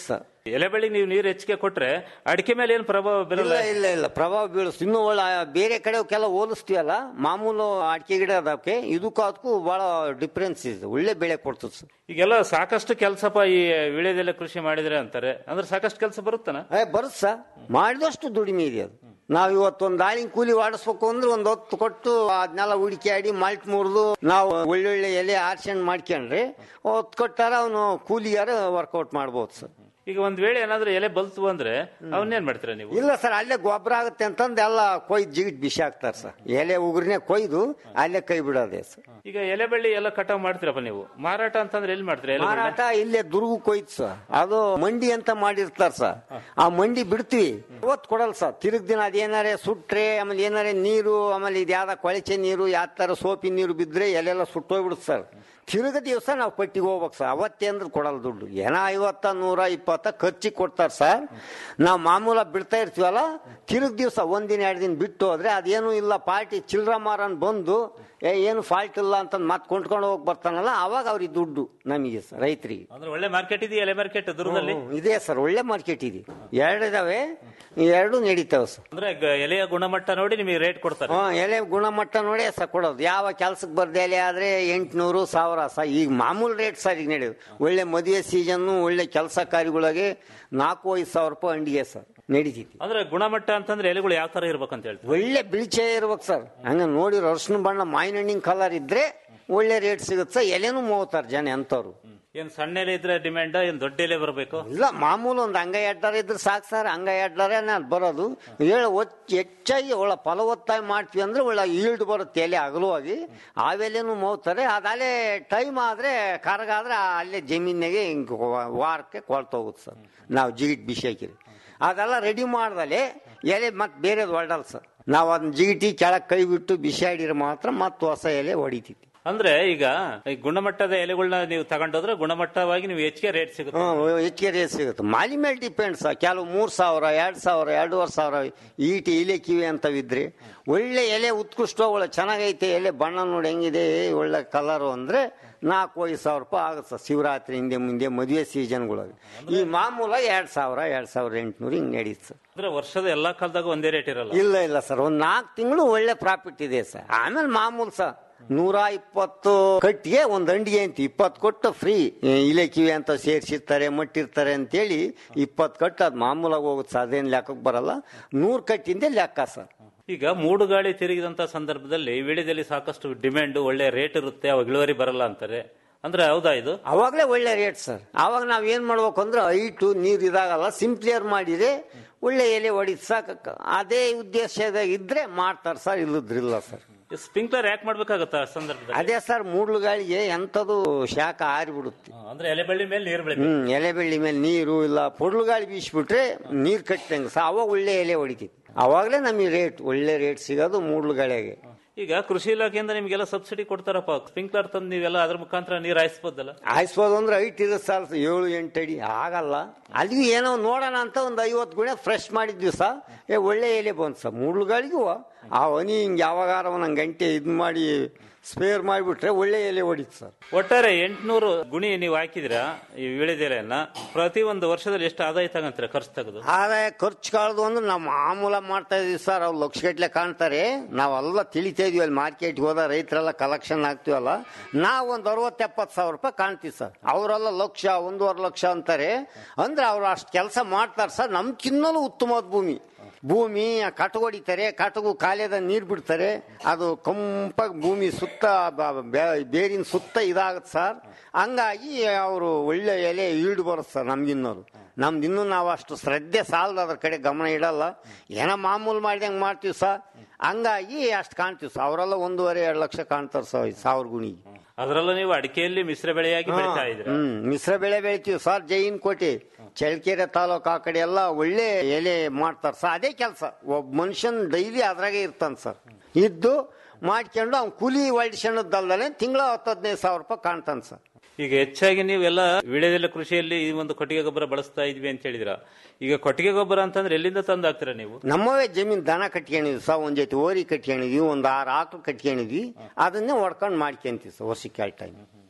ಎಲೆ ಬೆಳ್ಳಿಗೆ ನೀವು ನೀರು ಹೆಚ್ಚಿಗೆ ಕೊಟ್ರೆ ಅಡಿಕೆ ಮೇಲೆ ಏನು ಪ್ರಭಾವ ಇಲ್ಲ ಬೀರಲ್ಲ ಇಲ್ಲ ಇಲ್ಲ ಪ್ರಭಾವ ಬೀಳಿಸ್ ಇನ್ನು ಒಳ್ಳೆ ಬೇರೆ ಕಡೆ ಕೆಲ ಹೋಲಿಸ್ತೀವಲ್ಲ ಮಾಮೂಲು ಅಡಿಕೆ ಗಿಡ ಅದಕ್ಕೆ ಇದಕ್ಕೂ ಅದಕ್ಕೂ ಬಹಳ ಡಿಫ್ರೆನ್ಸ್ ಇದೆ ಒಳ್ಳೆ ಬೆಳೆ ಕೊಡ್ತದೆ ಸರ್ ಈಗೆಲ್ಲ ಸಾಕಷ್ಟು ಕೆಲಸಪ್ಪ ಈ ವಿಳೆದೆಲೆ ಕೃಷಿ ಮಾಡಿದ್ರೆ ಅಂತಾರೆ ಅಂದ್ರೆ ಸಾಕಷ್ಟು ಕೆಲಸ ಬರುತ್ತಾನ ಏ ಬರುತ್ತೆ ಸರ್ ಮಾಡಿದಷ್ಟು ದುಡಿಮೆ ಇದೆ ಅದು ನಾವು ಇವತ್ತೊಂದು ದಾಳಿನ ಕೂಲಿ ಮಾಡಿಸ್ಬೇಕು ಅಂದ್ರೆ ಒಂದು ಹೊತ್ತು ಕೊಟ್ಟು ಅದನ್ನೆಲ್ಲ ಹುಡುಕಾಡಿ ಮಾಲ್ಟ್ ಮುರಿದು ನಾವು ಒಳ್ಳೊಳ್ಳೆ ಎಲೆ ಆರ್ಸೆಂಡ್ ಮಾಡ್ಕೊಂಡ್ರೆ ಹೊತ್ತು ಕೊಟ್ಟಾರ ಅವನು ಕೂಲಿಗಾರ ವರ್ಕೌಟ್ ಮಾಡ್ಬೋದು ಸರ್ ಈಗ ಒಂದ್ ವೇಳೆ ಏನಾದ್ರೂ ಎಲೆ ಬಲ್ತು ಅಂದ್ರೆ ಅವನ್ನೇನ್ ಮಾಡ್ತೀರಾ ನೀವು ಇಲ್ಲ ಸರ್ ಅಲ್ಲೇ ಗೊಬ್ಬರ ಆಗುತ್ತೆ ಅಂತಂದು ಎಲ್ಲ ಕೊಯ್ದು ಜಿಗಿಟ್ ಬಿಸಿ ಹಾಕ್ತಾರೆ ಸರ್ ಎಲೆ ಉಗುರಿನೇ ಕೊಯ್ದು ಅಲ್ಲೇ ಕೈ ಬಿಡೋದೆ ಸರ್ ಈಗ ಎಲೆ ಬೆಳ್ಳಿ ಎಲ್ಲ ಕಟಾವ್ ಮಾಡ್ತೀರಪ್ಪ ನೀವು ಮಾರಾಟ ಅಂತಂದ್ರೆ ಎಲ್ಲಿ ಮಾಡ್ತೀರಾ ಎಲೆ ಬೆಳ್ಳಿ? ಮಾರಾಟ ಇಲ್ಲೇ ದುರ್ಗು ಕೊಯ್ತು ಸರ್ ಅದು ಮಂಡಿ ಅಂತ ಮಾಡಿರ್ತಾರ ಸರ್ ಆ ಮಂಡಿ ಬಿಡ್ತೀವಿ ಇವತ್ತು ಕೊಡಲ್ಲ ಸರ್ ತಿರುಗ್ ದಿನ ಅದೇನಾರೆ ಸುಟ್ರೆ ಆಮೇಲೆ ಏನಾರೆ ನೀರು ಆಮೇಲೆ ಇದು ಯಾವ್ದ ಕೊಳಚೆ ನೀರು ಯಾವ ತರ ಸೋಪಿನ ನೀರು ಬಿದ್ರೆ ಎಲೆಲ್ಲ ಸುಟ್ಟೋಗ್ಬಿಡುತ್ತೆ ಸರ್ ತಿರುಗ ದಿವಸ ನಾವು ಪಟ್ಟಿಗೆ ಹೋಗ್ಬೇಕು ಸರ್ ಅವತ್ತೇ ಅಂದ್ರೆ ಕೊಡಲ್ಲ ದುಡ್ಡು ಏನೋ ಐವತ್ತ ನೂರ ಇಪ್ಪತ್ತ ಖರ್ಚಿಗೆ ಕೊಡ್ತಾರೆ ಸರ್ ನಾವು ಮಾಮೂಲ ಬಿಡ್ತಾ ಇರ್ತೀವಲ್ಲ ತಿರುಗ್ ದಿವಸ ಒಂದಿನ ಎರಡು ದಿನ ಬಿಟ್ಟು ಹೋದ್ರೆ ಅದೇನು ಇಲ್ಲ ಪಾರ್ಟಿ ಚಿಲ್ಡ್ರ ಮಾರನ್ ಬಂದು ಏ ಏನು ಫಾಲ್ಟ್ ಇಲ್ಲ ಅಂತ ಮತ್ತೆ ಕೊಂಡ್ಕೊಂಡು ಹೋಗಿ ಬರ್ತಾನಲ್ಲ ಅವಾಗ ಅವ್ರಿಗೆ ದುಡ್ಡು ನಮಗೆ ಸರ್ ರೈತರಿಗೆ ಅಂದ್ರೆ ಒಳ್ಳೆ ಮಾರ್ಕೆಟ್ ಇದೆಯಾ ಎಲೆ ಮಾರ್ಕೆಟ್ ದುರ್ಗದಲ್ಲಿ ಹ್ಮ್, ಇದೆ ಸರ್ ಒಳ್ಳೆ ಮಾರ್ಕೆಟ್ ಇದೆ ಎರಡು ಇದಾವೆ ಎರಡು ನಡೀತಾವೆ ಸರ್ ಅಂದ್ರೆ ಗ- ಎಲೆಯ ಗುಣಮಟ್ಟ ನೋಡಿ ನಿಮಗೆ ರೇಟ್ ಕೊಡ್ತಾರೆ ಹ್ಮ್ ಎಲೆ ಗುಣಮಟ್ಟ ನೋಡಿ ಸರ್ ಕೊಡೋದು ಯಾವ ಕೆಲ್ಸಕ್ಕೆ ಬರ್ದೆ ಎಲೆ ಆದ್ರೆ ಎಂಟ್ನೂರು ಸಾವಿರ ಸರ್ ಈಗ ಮಾಮೂಲು ರೇಟ್ ಸರ್ ಈಗ ನಡೆಯೋದು ಒಳ್ಳೆ ಮದುವೆ ಸೀಸನ್ನು ಒಳ್ಳೆ ಕೆಲಸ ಕಾರ್ಯಗಳಿಗೆ ನಾಲ್ಕು ಐದು ಸಾವಿರ ರೂಪಾಯಿ ಅಂಡಿಗೆ ಸರ್ ನಡೀತೈತಿ ಅಂದ್ರೆ ಗುಣಮಟ್ಟ ಅಂತಂದ್ರೆ ಎಲೆಗಳು ಯಾವ ತರ ಇರ್ಬೇಕಂತ ಹೇಳ್ತೀವಿ ಒಳ್ಳೆ ಬಿಳಿಚೆ ಇರ್ಬೇಕು ಸರ್ ಹಂಗ ನೋಡಿ ಅರ್ಶಿನ ಬಣ್ಣ ಮಾವಿನ ಹಣ್ಣಿನ ಕಲರ್ ಇದ್ರೆ ಒಳ್ಳೆ ರೇಟ್ ಸಿಗುತ್ತೆ ಸರ್ ಎಲೆನೂ ಮೋಗ್ತಾರೆ ಜನ ಎಂತವ್ರು ಏನ್ ಸಣ್ಣ ಎಲೆ ಇದ್ರೆ ಡಿಮ್ಯಾಂಡ್ ಏನ್ ದೊಡ್ಡ ಎಲೆ ಬರಬೇಕು ಇಲ್ಲ ಮಾಮೂಲು ಒಂದು ಅಂಗ ಎಡ್ಡಾರ ಇದ್ರೆ ಸಾಕು ಸರ್ ಅಂಗ ಎಡ್ಡಾರೆ ನಾನು ಬರೋದು ಹೇಳ ಹೆಚ್ಚಾಗಿ ಒಳ್ಳೆ ಫಲವತ್ತಾಗಿ ಮಾಡ್ತೀವಿ ಅಂದ್ರೆ ಒಳ್ಳೆ ಈಲ್ಡ್ ಬರುತ್ತೆ ಎಲೆ ಅಗಲವಾಗಿ ಆವೆಲೆನೂ ಮೋಗ್ತಾರೆ ಅದಾಲೆ ಟೈಮ್ ಆದ್ರೆ ಕರಗಾದ್ರೆ ಅಲ್ಲೇ ಜಮೀನಿಗೆ ಹಿಂಗೆ ವಾರಕ್ಕೆ ಕೊಳ್ತೋಗುತ್ತೆ ಸರ್ ನಾವು ಜಿಗಿಟ್ ಬಿಸಿ ಹಾಕಿರಿ ಅದೆಲ್ಲ ರೆಡಿ ಮಾಡ್ದಲೆ ಎಲೆ ಮತ್ತೆ ಬೇರೆದು ಹೊರಡಲ್ಲ ಸರ್ ನಾವು ಅದನ್ನ ಜಿಗಿಟಿ ಕೆಳಗೆ ಕೈ ಬಿಟ್ಟು ಬಿಸಿ ಆಡಿದ್ರೆ ಮಾತ್ರ ಮತ್ತೆ ಹೊಸ ಎಲೆ ಹೊಡಿತೈತಿ ಅಂದ್ರೆ ಈಗ ಈ ಗುಣಮಟ್ಟದ ಎಲೆಗಳನ್ನ ನೀವು ತಗೊಂಡೋದ್ರೆ ಗುಣಮಟ್ಟವಾಗಿ ನೀವು ಹೆಚ್ಚಿಗೆ ರೇಟ್ ಸಿಗುತ್ತೆ ಹ್ಮ್ ಹೆಚ್ಚಿಗೆ ರೇಟ್ ಸಿಗುತ್ತೆ ಮಾಲಿ ಮೇಲೆ ಡಿಪೆಂಡ್ ಸರ್ ಕೆಲವು ಮೂರ್ ಸಾವಿರ ಎರಡ್ ಸಾವಿರ ಎರಡೂವರೆ ಸಾವಿರ ಈಟಿ ಇಲೆ ಕಿವಿ ಅಂತವಿದ್ರೆ ಒಳ್ಳೆ ಎಲೆ ಉತ್ಕೃಷ್ಟ ಒಳ್ಳೆ ಚೆನ್ನಾಗೈತೆ ಎಲೆ ಬಣ್ಣ ನೋಡಿ ಹೆಂಗಿದೆ ಒಳ್ಳೆ ಕಲರು ಅಂದ್ರೆ ನಾಲ್ಕು ಐದು ಸಾವಿರ ರೂಪಾಯಿ ಆಗುತ್ತೆ ಸರ್ ಶಿವರಾತ್ರಿ ಹಿಂದೆ ಮುಂದೆ ಮದುವೆ ಸೀಸನ್ಗಳಿಗೆ ಈ ಮಾಮೂಲ ಎರಡ್ ಸಾವಿರ ಎರಡ್ ಸಾವಿರ ಎಂಟುನೂರು ಹಿಂಗೆ ನಡೀತು ಸರ್ ಅಂದ್ರೆ ವರ್ಷದ ಎಲ್ಲಾ ಕಾಲದಾಗ ಒಂದೇ ರೇಟ್ ಇರಲ್ಲ ಇಲ್ಲ ಇಲ್ಲ ಸರ್ ಒಂದ್ ನಾಲ್ಕು ತಿಂಗಳು ಒಳ್ಳೆ ಪ್ರಾಫಿಟ್ ಇದೆ ಸರ್ ಆಮೇಲೆ ಮಾಮೂಲು ಸರ್ ನೂರ ಇಪ್ಪತ್ತು ಕಟ್ಟಿಗೆ ಒಂದ್ ಅಂಡಿಗೆ ಅಂತ ಇಪ್ಪತ್ತು ಕೊಟ್ಟು ಫ್ರೀ ಇಲೆ ಕಿವಿ ಅಂತ ಸೇರಿಸಿರ್ತಾರೆ ಮಟ್ಟಿರ್ತಾರೆ ಅಂತೇಳಿ ಇಪ್ಪತ್ತು ಕಟ್ಟು ಅದು ಮಾಮೂಲಾಗಿ ಹೋಗುತ್ತೆ ಸರ್ ಅದೇನು ಲೆಕ್ಕಕ್ಕೆ ಬರಲ್ಲ ನೂರು ಕಟ್ಟಿಂದ ಲೆಕ್ಕ ಸರ್ ಈಗ ಮೂಡು ಗಾಳಿ ತಿರುಗಿದಂತ ಸಂದರ್ಭದಲ್ಲಿ ವಿಳಿದಲ್ಲಿ ಸಾಕಷ್ಟು ಡಿಮ್ಯಾಂಡ್ ಒಳ್ಳೆ ರೇಟ್ ಇರುತ್ತೆ ಅವಾಗ ಇಳುವರಿ ಬರಲ್ಲ ಅಂತಾರೆ ಅಂದ್ರೆ ಹೌದಾ ಇದು ಅವಾಗಲೇ ಒಳ್ಳೆ ರೇಟ್ ಸರ್ ಅವಾಗ ನಾವ್ ಏನ್ ಮಾಡ್ಬೇಕು ಅಂದ್ರೆ ಹೈಟು ನೀರು ಇದಾಗಲ್ಲ ಸಿಂಪ್ಲಿಯರ್ ಮಾಡಿದ್ರೆ ಒಳ್ಳೆ ಎಲೆ ಹೊಡಿದ್ ಸಾಕ ಅದೇ ಉದ್ದೇಶದಾಗ ಇದ್ರೆ ಮಾಡ್ತಾರೆ ಸರ್ ಇಲ್ಲದ್ರಿಲ್ಲ ಸರ್ ಸ್ಪ್ರಿಂಕ್ಲರ್ ಯಾಕೆ ಮಾಡ್ಬೇಕಾಗತ್ತ ಆ ಸಂದರ್ಭದಲ್ಲಿ ಅದೇ ಸರ್ ಮೂಡ್ಲು ಗಾಳಿಗೆ ಎಂಥದ್ದು ಶಾಖ ಆರಿಬಿಡುತ್ತೆ ಅಂದ್ರೆ ಎಲೆ ಬಳ್ಳಿ ಮೇಲೆ ನೀರು ಬೆಳಿಬೇಕು ಹ್ಮ್ ಎಲೆ ಬೆಳ್ಳಿ ಮೇಲೆ ನೀರು ಇಲ್ಲ ಪೊಡ್ಲು ಗಾಳಿ ಬೀಸ್ಬಿಟ್ರೆ ನೀರ್ ಕಟ್ಟಂಗ ಸಹ ಅವಾಗ ಒಳ್ಳೆ ಎಲೆ ಹೊಡಿತೈತಿ ಅವಾಗಲೇ ನಮಗೆ ರೇಟ್ ಒಳ್ಳೆ ರೇಟ್ ಸಿಗೋದು ಮೂಡ್ಲು ಗಾಳಿಗೆ ಈಗ ಕೃಷಿ ಇಲಾಖೆಯಿಂದ ನಿಮ್ಗೆಲ್ಲ ಸಬ್ಸಿಡಿ ಕೊಡ್ತಾರಪ್ಪ ಸ್ಪ್ರಿಂಕ್ಲರ್ ತಂದು ನೀವೆಲ್ಲ ಅದ್ರ ಮುಖಾಂತರ ನೀರು ಹಾಯಿಸ್ಬೋದಲ್ಲ ಹಾಯಿಸ್ಬೋದು ಅಂದ್ರೆ ಐಟ್ ಇದೆ ಸರ್ ಏಳು ಎಂಟು ಅಡಿ ಆಗಲ್ಲ ಅಲ್ಲಿಗೂ ಏನೋ ನೋಡೋಣ ಅಂತ ಒಂದು ಐವತ್ತು ಗುಣ ಫ್ರೆಶ್ ಮಾಡಿದ್ವಿ ಸಹ ಏ ಒಳ್ಳೆ ಎಲೆ ಬಂತು ಸರ್ ಮೂಡ್ಲುಗಳಿಗೂ ಆ ಹನಿ ಹಿಂಗೆ ಯಾವಾಗಾರ ಒಂದೊಂದು ಗಂಟೆ ಇದು ಮಾಡಿ ಸ್ಪೇರ್ ಮಾಡಿಬಿಟ್ರೆ ಒಳ್ಳೆ ಎಲೆ ಹೊಡಿತು ಸರ್ ಒಟ್ಟಾರೆ ಎಂಟ್ನೂರು ಗುಣಿ ನೀವು ಹಾಕಿದಿರಾ ಈ ವಿಳೆದೆಲೆಯನ್ನ ಪ್ರತಿ ಒಂದು ವರ್ಷದಲ್ಲಿ ಎಷ್ಟು ಆದಾಯ ತಗಂತೀರ ಖರ್ಚು ತೆಗೆದು ಆದಾಯ ಖರ್ಚು ಕಾಳದು ಅಂದ್ರೆ ನಾವು ಮಾಮೂಲ ಮಾಡ್ತಾ ಇದೀವಿ ಸರ್ ಅವ್ರು ಲಕ್ಷಗಟ್ಲೆ ಕಾಣ್ತಾರೆ ನಾವೆಲ್ಲ ತಿಳಿತಾ ಇದೀವಿ ಅಲ್ಲಿ ಮಾರ್ಕೆಟ್ಗೆ ಹೋದ ರೈತರೆಲ್ಲ ಕಲೆಕ್ಷನ್ ಆಗ್ತೀವಲ್ಲ ನಾವು ಒಂದು ಅರವತ್ತು ಎಪ್ಪತ್ತು ಸಾವಿರ ರೂಪಾಯಿ ಕಾಣ್ತೀವಿ ಸರ್ ಅವರೆಲ್ಲ ಲಕ್ಷ ಒಂದೂವರೆ ಲಕ್ಷ ಅಂತಾರೆ ಅಂದ್ರೆ ಅವ್ರು ಅಷ್ಟು ಕೆಲಸ ಮಾಡ್ತಾರೆ ಸರ್ ನಮ್ಗಿನ್ನಲೂ ಉತ್ತಮವಾದ ಭೂಮಿ ಭೂಮಿ ಕಟಗು ಹೊಡಿತಾರೆ ಕಟಗು ಕಾಲೇದ ನೀರು ಬಿಡ್ತಾರೆ ಅದು ಕಂಪಾಗಿ ಭೂಮಿ ಸುತ್ತ ಬ- ಬೆ- ಬೇರಿನ ಸುತ್ತ ಇದಾಗುತ್ತೆ ಸರ್ ಹಂಗಾಗಿ ಅವರು ಒಳ್ಳೆ ಎಲೆ ಈಲ್ಡ್ ಬರುತ್ತೆ ಸರ್ ನಮ್ಗಿನ್ನೋರು ನಮ್ದು ಇನ್ನೂ ನಾವು ಅಷ್ಟು ಶ್ರದ್ಧೆ ಸಾಲದ ಅದ್ರ ಕಡೆ ಗಮನ ಇಡಲ್ಲ ಏನೋ ಮಾಮೂಲು ಮಾಡಿದಂಗೆ ಮಾಡ್ತೀವಿ ಸರ್ ಹಂಗಾಗಿ ಅಷ್ಟು ಕಾಣ್ತೀವಿ ಸರ್ ಅವರೆಲ್ಲ ಒಂದೂವರೆ ಎರಡು ಲಕ್ಷ ಕಾಣ್ತಾರೆ ಸರ್ ಸಾವಿರ ಗುಣಿಗೆ ಅದರಲ್ಲೂ ನೀವು ಅಡಿಕೆಯಲ್ಲಿ ಮಿಶ್ರ ಬೆಳೆಯಾಗಿ ಬೆಳಿತಾ ಇದ್ದೀರಾ ಹ್ಮ್ ಮಿಶ್ರ ಬೆಳೆ ಬೆಳಿತೀವಿ ಸರ್ ಜೈನ್ ಕೋಟೆ ಚಳ್ಳಕೆರೆ ತಾಲೂಕು ಆ ಕಡೆ ಎಲ್ಲ ಒಳ್ಳೆ ಎಲೆ ಮಾಡ್ತಾರೆ ಸರ್ ಅದೇ ಕೆಲಸ ಒಬ್ಬ ಮನುಷ್ಯನ್ ಡೈಲಿ ಅದ್ರಾಗೆ ಇರ್ತಾನೆ ಸರ್ ಇದ್ದು ಮಾಡ್ಕೊಂಡು ಅವ್ನು ಕೂಲಿ ಹೊಡಿಸ್ಕೊಂಡದ್ದಲ್ದಲೆ ತಿಂಗಳ ಹತ್ತು ಹದಿನೈದು ಸಾವಿರ ರೂಪಾಯಿ ಕಾಣ್ತಾನೆ ಸರ್ ಈಗ ಹೆಚ್ಚಾಗಿ ನೀವೆಲ್ಲ ವಿಳೆದೆಲೆ ಕೃಷಿಯಲ್ಲಿ ಈ ಒಂದು ಕೊಟ್ಟಿಗೆ ಗೊಬ್ಬರ ಬಳಸ್ತಾ ಇದ್ವಿ ಅಂತ ಹೇಳಿದಿರಾ ಈಗ ಕೊಟ್ಟಿಗೆ ಗೊಬ್ಬರ ಅಂತಂದ್ರೆ ಎಲ್ಲಿಂದ ತಂದು ಹಾಕ್ತೀರಾ ನೀವು ನಮ್ಮವೇ ಜಮೀನ್ ದನ ಕಟ್ಕೊಂಡಿದ್ವಿ ಸರ್ ಒಂದ್ ಜೊತೆ ಓರಿ ಕಟ್ಕೊಂಡಿದ್ವಿ ಒಂದ್ ಆರು ಆಕಳು ಕಟ್ಕೊಂಡಿದ್ವಿ ಅದನ್ನೇ ಹೊಡ್ಕೊಂಡು ಮಾಡ್ಕೊಂತೀವಿ ಸರ್ ವರ್ಷಕ್ಕೆ ಎರಡು ಟೈಮ್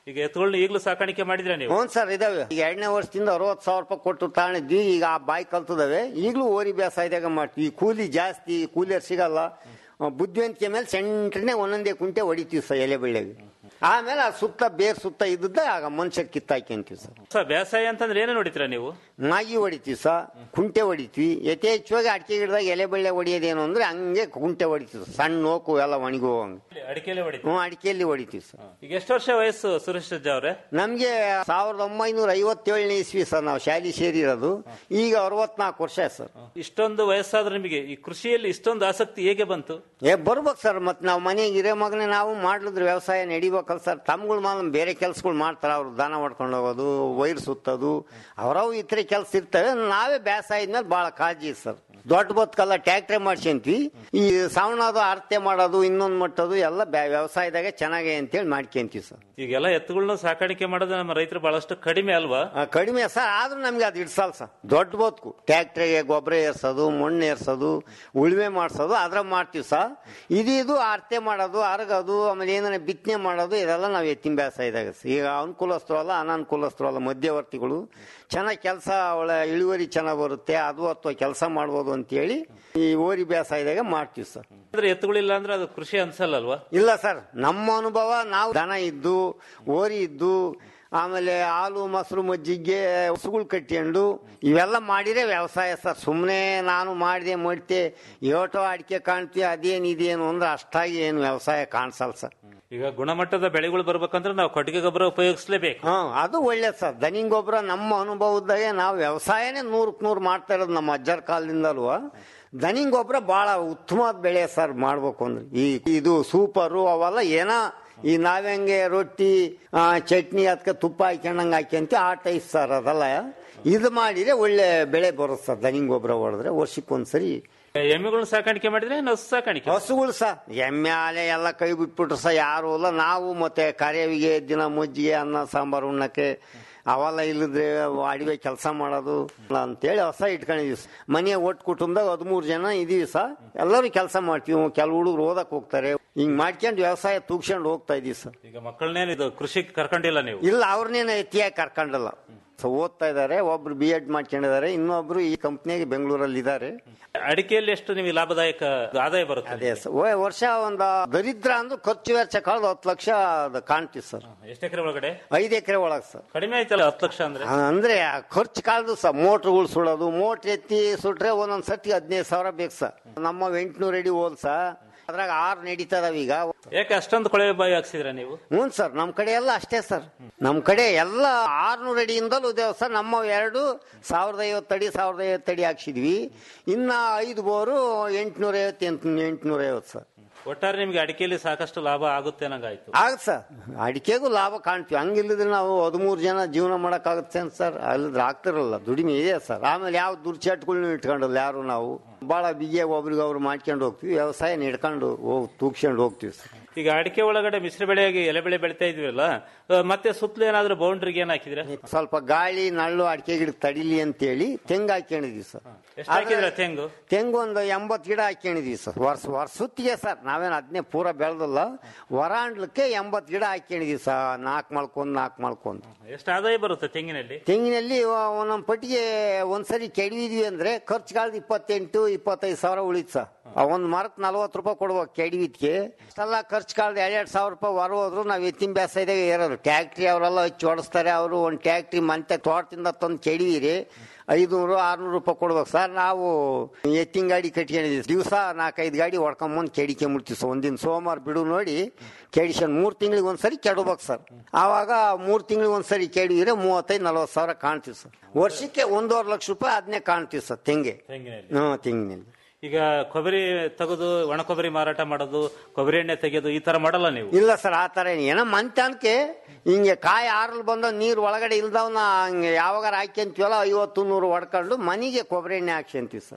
ಈಗ ಎತ್ತುಗಳನ್ನ ಈಗಲೂ ಸಾಕಾಣಿಕೆ ಮಾಡಿದ್ರೆ ನೀವು ಹ್ಞೂ ಸರ್ ಇದಾವೆ ಈಗ ಎರಡನೇ ವರ್ಷದಿಂದ ಅರವತ್ತು ಸಾವಿರ ರೂಪಾಯಿ ಕೊಟ್ಟು ತಾಣಿದ್ವಿ ಈಗ ಆ ಬಾಯಿ ಕಲ್ತದವೆ ಈಗಲೂ ಓರಿ ಬೇಸಾಯದಾಗ ಮಾಡ್ತೀವಿ ಈ ಕೂಲಿ ಜಾಸ್ತಿ ಕೂಲಿಯರ್ ಸಿಗಲ್ಲ ಆ, ಬುದ್ಧಿವಂತಿಕೆ ಮೇಲೆ ಸೆಂಟ್ರನೆ ಒಂದೊಂದೇ ಕುಂಟೆ ಹೊಡಿತೀವಿ ಸರ್ ಎಲೆ ಬೆಳೆಗೆ ಆಮೇಲೆ ಆ ಸುತ್ತ ಬೇರ್ ಸುತ್ತ ಇದ್ದದ್ದ ಆಗ ಮನುಷ್ಯ ಕಿತ್ತಾಕ್ಯಂತೀವಿ ಸರ್ ಸರ್ ಬೇಸಾಯ ಅಂತಂದ್ರೆ ಏನೇ ನೋಡಿತೀರಾ ನೀವು ನಾಗಿ ಹೊಡಿತೀವಿ ಸರ್ ಕುಂಟೆ ಹೊಡಿತೀವಿ ಯಥೇಚ್ಛವಾಗಿ ಅಡಿಕೆ ಗಿಡದಾಗ ಎಲೆ ಬೆಳ್ಳೆ ಹೊಡಿಯೋದೇನು ಅಂದ್ರೆ ಹಂಗೆ ಕುಂಟೆ ಹೊಡಿತೀವಿ ಸರ್. ಸಣ್ಣ ನೋಕು ಎಲ್ಲ ಒಣಗುವಂಗೆ ಅಡಿಕೆಲೆ ಹೊಡಿತೀವಿ ಹ್ಞೂ ಅಡಿಕೆಯಲ್ಲಿ ಹೊಡಿತೀವಿ ಸರ್ ಈಗ ಎಷ್ಟು ವರ್ಷ ವಯಸ್ಸು ಸುರೇಶ್ ಅಜ್ಜ ಅವ್ರೆ ನಮ್ಗೆ ಸಾವಿರದ ಒಂಬೈನೂರ ಐವತ್ತೇಳನೇ ಇಸ್ವಿ ಸರ್ ನಾವು ಶಾಲೆ ಸೇರಿರೋದು ಈಗ ಅರವತ್ನಾಲ್ಕು ವರ್ಷ ಸರ್ ಇಷ್ಟೊಂದು ವಯಸ್ಸಾದ್ರೆ ನಿಮಗೆ ಈ ಕೃಷಿಯಲ್ಲಿ ಇಷ್ಟೊಂದು ಆಸಕ್ತಿ ಹೇಗೆ ಬಂತು ಏ ಬರ್ಬೇಕು ಸರ್ ಮತ್ತೆ ನಾವು ಮನೆಗೆ ಹಿರೇ ಮಗನೇ ನಾವು ಮಾಡ್ಲಿದ್ರೆ ವ್ಯವಸಾಯ ನಡಿಬೇಕಲ್ಲ ಸರ್ ತಮ್ಗಳ ಮಾಲ ಬೇರೆ ಕೆಲ್ಸಗಳು ಮಾಡ್ತಾರೆ ಅವ್ರು ದನ ಹೊಡ್ಕೊಂಡು ಹೋಗೋದು ವೈರ್ ಸುತ್ತೋದು ಅವರವು ಇತರೆ ಕೆಲಸ ಇರ್ತವೆ ನಾವೇ ಬೇಸಾಯ ಮೇಲೆ ಬಹಳ ಕಾಳಜಿ ಸರ್ ದೊಡ್ಡ ಬದುಕಲ್ಲ ಟ್ಯಾಕ್ಟ್ರೆ ಮಾಡ್ಸ್ಕೊಂತೀವಿ ಈ ಸಾವಣದು ಅರ್ತೆ ಮಾಡೋದು ಇನ್ನೊಂದು ಮಟ್ಟದು ಎಲ್ಲ ಬ್ಯಾ- ವ್ಯವಸಾಯದಾಗೆ ಚೆನ್ನಾಗೆ ಅಂತೇಳಿ ಮಾಡ್ಕೊಂತೀವಿ ಸರ್ ಈಗೆಲ್ಲ ಎತ್ತುಗಳನ್ನ ಸಾಕಾಣಿಕೆ ಮಾಡೋದು ನಮ್ಮ ರೈತರು ಬಹಳಷ್ಟು ಕಡಿಮೆ ಅಲ್ವಾ ಆ, ಕಡಿಮೆ ಸರ್ ಆದ್ರೂ ನಮ್ಗೆ ಅದು ಇಡ್ಸಲ್ಲ ಸರ್ ದೊಡ್ಡ ಬದುಕು ಟ್ಯಾಕ್ಟ್ರಿಗೆ ಗೊಬ್ಬರ ಏರ್ಸೋದು ಮಣ್ಣು ಏರ್ಸೋದು ಉಳುಮೆ ಮಾಡಿಸೋದು ಅದ್ರ ಮಾಡ್ತೀವಿ ಸರ್ ಇದು ಇದು ಅರ್ತೆ ಮಾಡೋದು ಅರಗೋದು ಆಮೇಲೆ ಏನಾರ ಬಿತ್ತನೆ ಮಾಡೋದು ಇದೆಲ್ಲ ನಾವು ಎತ್ತಿನ ಬೇಸಾಯ ಇದಾಗ ಈಗ ಅನುಕೂಲಸ್ಥರು ಅಲ್ಲ ಅನಾನುಕೂಲಸ್ಥರು ಅಲ್ಲ ಮಧ್ಯವರ್ತಿಗಳು ಚೆನ್ನಾಗಿ ಕೆಲಸ ಒಳ್ಳೆ ಇಳುವರಿ ಚೆನ್ನಾಗಿ ಬರುತ್ತೆ ಅದು ಅಥವಾ ಕೆಲಸ ಮಾಡ್ಬೋದು ಅಂತೇಳಿ ಈ ಓರಿ ಬೇಸಾಯದಾಗ ಮಾಡ್ತೀವಿ ಸರ್ ಅಂದ್ರೆ ಎತ್ತುಗಳಿಲ್ಲ ಅಂದ್ರೆ ಅದು ಕೃಷಿ ಅನ್ಸಲ್ಲಲ್ವಾ ಇಲ್ಲ ಸರ್ ನಮ್ಮ ಅನುಭವ ನಾವು ದನ ಇದ್ದು ಓರಿ ಇದ್ದು ಆಮೇಲೆ ಹಾಲು ಮೊಸರು ಮಜ್ಜಿಗೆ ಹಸುಗಳು ಕಟ್ಕೊಂಡು ಇವೆಲ್ಲ ಮಾಡಿದ್ರೆ ವ್ಯವಸಾಯ ಸರ್ ಸುಮ್ಮನೆ ನಾನು ಮಾಡಿದೆ ಮಾಡ್ತೆ ಏಟೋ ಅಡಿಕೆ ಕಾಣ್ತೀವಿ ಅದೇನು ಇದೇನು ಅಂದ್ರೆ ಅಷ್ಟಾಗಿ ಏನು ವ್ಯವಸಾಯ ಕಾಣಿಸಲ್ಲ ಸರ್ ಈಗ ಗುಣಮಟ್ಟದ ಬೆಳೆಗಳು ಬರ್ಬೇಕಂದ್ರೆ ನಾವು ಕೊಟ್ಟಿಗೆ ಗೊಬ್ಬರ ಉಪಯೋಗಿಸ್ಲೇಬೇಕು ಹಾ ಅದು ಒಳ್ಳೇದು ಸರ್ ದನಿಂಗ್ ಗೊಬ್ಬರ ನಮ್ಮ ಅನುಭವದಾಗೆ ನಾವು ವ್ಯವಸಾಯನೇ ನೂರಕ್ಕೆ ನೂರು ಮಾಡ್ತಾ ಇರೋದು ನಮ್ಮ ಅಜ್ಜರ ಕಾಲದಿಂದಲ್ವ ದನಿಂಗ್ ಗೊಬ್ಬರ ಬಹಳ ಉತ್ತಮವಾದ ಬೆಳೆ ಸರ್ ಮಾಡ್ಬೇಕು ಅಂದ್ರೆ ಈ ಇದು ಸೂಪರು ಅವೆಲ್ಲ ಏನೋ ಈ ನಾವ್ಹಂಗೆ ರೊಟ್ಟಿ ಆ, ಚಟ್ನಿ ಅದಕ್ಕೆ ತುಪ್ಪ ಹಾಕ್ಯಂಡಂಗೆ ಹಾಕ್ಯಂತ ಆ ಟೈಪ್ ಸರ್ ಅದೆಲ್ಲ ಇದು ಮಾಡಿದ್ರೆ ಒಳ್ಳೆ ಬೆಳೆ ಬರುತ್ತೆ ಸರ್ ದನಿಂಗ್ ಗೊಬ್ಬರ ಹೊಡೆದ್ರೆ ವರ್ಷಕ್ಕೊಂದ್ಸರಿ ಎಮ್ಮೆಗಳನ್ನ ಸಾಕಾಣಿಕೆ ಮಾಡಿದ್ರೆ ಏನು ಹಸು ಸಾಕಾಣಿಕೆ ಹಸುಗಳು ಸ ಎಮ್ಮೆ ಆಲೆ ಎಲ್ಲ ಕೈ ಬಿಟ್ಬಿಟ್ರು ಸ ಯಾರು ಇಲ್ಲ ನಾವು ಮತ್ತೆ ಕರೆವಿಗೆ ದಿನ ಮಜ್ಜಿಗೆ ಅನ್ನ ಸಾಂಬಾರು ಉಣ್ಣಕ್ಕೆ ಅವೆಲ್ಲ ಇಲ್ಲದ್ರೆ ಅಡಿಗೆ ಕೆಲಸ ಮಾಡೋದು ಅಂತೇಳಿ ಹೊಸ ಇಟ್ಕೊಂಡಿದೀವಿ ಸ. ಮನೆಯ ಒಟ್ಟು ಕುಟುಂಬದಾಗ ಹದಿಮೂರು ಜನ ಇದೀವಿ ಸ ಎಲ್ಲರೂ ಕೆಲಸ ಮಾಡ್ತೀವಿ ಕೆಲವು ಹುಡುಗರು ಓದಕ್ ಹೋಗ್ತಾರೆ ಹಿಂಗ್ ಮಾಡ್ಕೊಂಡು ವ್ಯವಸಾಯ ತೂಗ್ಸ್ಕೊಂಡು ಹೋಗ್ತಾ ಇದೀವಿ ಸರ್ ಈಗ ಮಕ್ಕಳನ್ನೇನು ಇದು ಕೃಷಿ ಕರ್ಕೊಂಡಿಲ್ಲ ನೀವು ಇಲ್ಲ ಅವ್ರನ್ನೇನು ಎತ್ತಿಯಾಗಿ ಕರ್ಕೊಂಡಿಲ್ಲ ಸೊ ಓದ್ತಾ ಇದ್ದಾರೆ ಒಬ್ರು ಬಿ ಎಡ್ ಮಾಡ್ಕೊಂಡಿದ್ದಾರೆ ಇನ್ನೊಬ್ರು ಈ ಕಂಪ್ನಿಯಾಗಿ ಬೆಂಗಳೂರಲ್ಲಿ ಇದ್ದಾರೆ ಅಡಿಕೆಯಲ್ಲಿ ಎಷ್ಟು ನಿಮಗೆ ಲಾಭದಾಯಕ ಆದಾಯ ಬರುತ್ತೆ ಅದೇ ಸರ್ ಓ- ವರ್ಷ ಒಂದು ದರಿದ್ರ ಅಂದ್ರೆ ಖರ್ಚು ವೆಚ್ಚ ಕಳೆದು ಹತ್ತು ಲಕ್ಷ ಅದು ಕಾಣ್ತೀವಿ ಸರ್ ಎಷ್ಟು ಎಕರೆ ಒಳಗಡೆ ಐದು ಎಕರೆ ಒಳಗೆ ಸರ್ ಕಡಿಮೆ ಆಯ್ತಲ್ಲ ಹತ್ತು ಲಕ್ಷ ಅಂದ್ರೆ ಆ, ಅಂದ್ರೆ ಆ ಖರ್ಚು ಕಾಲದು ಸರ್ ಮೋಟ್ರುಗಳು ಸುಡೋದು ಮೋಟ್ರ್ ಎತ್ತಿ ಸುಟ್ರೆ ಒಂದೊಂದ್ ಸರ್ತಿ ಹದಿನೈದು ಸಾವಿರ ಬೇಕು ಸರ್ ನಮ್ಮ ಎಂಟ್ನೂರು ಅಡಿ ಹೋಲ್ ಸರ್ ಅದ್ರಾಗ ಆರು ನಡೀತದವ ಈಗ ಯಾಕೆ ಅಷ್ಟೊಂದು ಕೊಳವೆ ಬಾಯಿ ಹಾಕ್ಸಿದ್ರ ನೀವು ಹ್ಞೂ ಸರ್ ನಮ್ ಕಡೆ ಎಲ್ಲ ಅಷ್ಟೇ ಸರ್ ನಮ್ ಕಡೆ ಎಲ್ಲ ಆರ್ನೂರು ಅಡಿಯಿಂದಲೂ ಇದಾವೆ ಸರ್ ನಮ್ಮ ಎರಡು ಸಾವಿರದ ಐವತ್ತು ಅಡಿ ಸಾವಿರದ ಐವತ್ತು ಅಡಿ ಹಾಕ್ಸಿದ್ವಿ ಇನ್ನ ಐದು ಬೋರು ಎಂಟ್ನೂರ ಐವತ್ತು ಎಂಟು ಎಂಟ್ನೂರ ಐವತ್ತು ಸರ್ ಒಟ್ಟಾರೆ ನಿಮ್ಗೆ ಅಡಿಕೆಯಲ್ಲಿ ಸಾಕಷ್ಟು ಲಾಭ ಆಗುತ್ತೆ ನಂಗಾಯ್ತು ಆಗ ಸರ್ ಅಡಿಕೆಗೂ ಲಾಭ ಕಾಣ್ತೀವಿ ಹಂಗಿಲ್ಲದ್ರೆ ನಾವು ಹದಿಮೂರು ಜನ ಜೀವನ ಮಾಡಕ್ಕಾಗುತ್ತೆ ಅಂತ ಸರ್ ಅಲ್ಲಿದ್ರೆ ಆಗ್ತಿರಲ್ಲ ದುಡಿಮೆ ಇದೆ ಸರ್ ಆಮೇಲೆ ಯಾವ ದುರ್ಚಟಗಳನ್ನ ಇಟ್ಕೊಂಡಿಲ್ಲ ಯಾರು ನಾವು ಬಹಳ ಬಿಗಿಯಾಗಿ ಒಬ್ರಿಗೊಬ್ರು ಮಾಡ್ಕೊಂಡು ಹೋಗ್ತೀವಿ ವ್ಯವಸಾಯ ಹಿಡ್ಕೊಂಡು ಹೋಗಿ ತೂಗ್ಸ್ಕೊಂಡು ಹೋಗ್ತೀವಿ ಸರ್ ಈಗ ಅಡಿಕೆ ಒಳಗಡೆ ಮಿಶ್ರ ಬೆಳೆಯಾಗಿ ಎಲೆ ಬೆಳೆ ಬೆಳಿತಾ ಇದ್ವಿಲ್ಲ ಆ, ಮತ್ತೆ ಸುತ್ತಲೂ ಏನಾದ್ರೂ ಬೌಂಡ್ರಿಗೆ ಏನ್ ಹಾಕಿದ್ರೆ ಸ್ವಲ್ಪ ಗಾಳಿ ನಳ್ಳು ಅಡಿಕೆ ಗಿಡಕ್ಕೆ ತಡಿಲಿ ಅಂತೇಳಿ ತೆಂಗು ಹಾಕೊಂಡಿದೀವಿ ಸರ್ ಎಷ್ಟು ಹಾಕಿದ್ರ ತೆಂಗು ತೆಂಗು ಒಂದು ಎಂಬತ್ತು ಗಿಡ ಹಾಕೊಂಡಿದೀವಿ ಸರ್ ವರ್ಷ ವರ್ಷತ್ತಿಗೆ ಸರ್ ನಾವೇನು ಅದನ್ನೇ ಪೂರ ಬೆಳೆದಲ್ಲ ವರಾಂಡ್ಲಕ್ಕೆ ಎಂಬತ್ತು ಗಿಡ ಹಾಕೊಂಡಿದೀವಿ ಸರ್ ನಾಲ್ಕು ಮಳ್ಕೊಂಡ್ ನಾಲ್ಕು ಮಳ್ಕೊಂಡ್ ಎಷ್ಟು ಆದಾಯ ಬರುತ್ತೆ ತೆಂಗಿನಲ್ಲಿ ತೆಂಗಿನಲ್ಲಿ ಒಂದೊಂದು ಪಟ್ಟಿಗೆ ಒಂದ್ಸರಿ ಕೆಡವಿದ್ವಿ ಅಂದ್ರೆ ಖರ್ಚುಗಾಳ್ದು ಇಪ್ಪತ್ತೆಂಟು ಇಪ್ಪತ್ತೈದು ಸಾವಿರ ಉಳಿತು ಸರ್ ಒಂದ್ ಮರಕ್ಕೆ ನಲ್ವತ್ತು ರೂಪಾಯಿ ಕೊಡ್ಬೇಕು ಕೆಡವಿದ್ಕೆ ಅಷ್ಟೆಲ್ಲ ಖರ್ಚು ಕಾಳ್ದು ಎರಡೆರಡು ಸಾವಿರ ರೂಪಾಯಿ ಹೊರ ಹೋದ್ರು ನಾವು ಎತ್ತಿನ ಬೇಸಾಯದಾಗ ಏರೋರು ಟ್ಯಾಕ್ಟ್ರಿ ಅವರೆಲ್ಲ ಹಚ್ಚಿ ಹೊಡಿಸ್ತಾರೆ ಅವರು ಒಂದು ಟ್ಯಾಕ್ಟ್ರಿ ಮಂತೆ ತೋಟದಿಂದ ತಂದು ಕೆಡವಿರಿ ಐದುನೂರು ಆರ್ನೂರು ರೂಪಾಯಿ ಕೊಡ್ಬೇಕು ಸರ್ ನಾವು ಎತ್ತಿನ ಗಾಡಿ ಕಟ್ಕೊಂಡಿದ್ದೀವಿ ದಿವಸ ನಾಲ್ಕೈದು ಗಾಡಿ ಹೊಡ್ಕೊಂಬಂದು ಕೆಡಿಕೊಂಬಿಡ್ತೀವಿ ಸರ್ ಒಂದಿನ ಸೋಮವಾರ ಬಿಡು ನೋಡಿ ಕೆಡಿಸ್ಕೊಂಡು ಮೂರು ತಿಂಗಳಿಗೆ ಒಂದ್ಸರಿ ಕೆಡಬೇಕು ಸರ್ ಆವಾಗ ಮೂರು ತಿಂಗಳಿಗೆ ಒಂದ್ಸರಿ ಕೆಡವಿದ್ರೆ ಮೂವತ್ತೈದು ನಲ್ವತ್ತು ಸಾವಿರ ಕಾಣ್ತೀವಿ ಸರ್ ವರ್ಷಕ್ಕೆ ಒಂದೂವರೆ ಲಕ್ಷ ರೂಪಾಯಿ ಅದನ್ನೇ ಕಾಣ್ತೀವಿ ಸರ್ ತೆಂಗೆ ತೆಂಗಿನಲ್ಲಿ ಹ್ಞೂ ತೆಂಗಿನಲ್ಲಿ ಈಗ ಕೊಬ್ಬರಿ ತೆಗೆದು ಒಣ ಕೊಬ್ಬರಿ ಮಾರಾಟ ಮಾಡೋದು ಕೊಬ್ಬರಿ ಎಣ್ಣೆ ತೆಗೆಯೋದು ಈ ತರ ಮಾಡಲ್ಲ ನೀವು ಇಲ್ಲ ಸರ್ ಆ ಥರ ಏನು ಏನೋ ಮಂತನಕ್ಕೆ ಹಿಂಗೆ ಕಾಯಿ ಆರಲ್ ಬಂದ ನೀರು ಒಳಗಡೆ ಇಲ್ದವನ್ನ ಹಂಗೆ ಯಾವಾಗಾರ ಹಾಕ್ಯಂತೀವಲ್ಲ ಐವತ್ತು ನೂರು ಹೊಡ್ಕೊಂಡು ಮನೆಗೆ ಕೊಬ್ಬರಿ ಎಣ್ಣೆ ಹಾಕ್ಸ್ಯಂತೀವಿ ಸರ್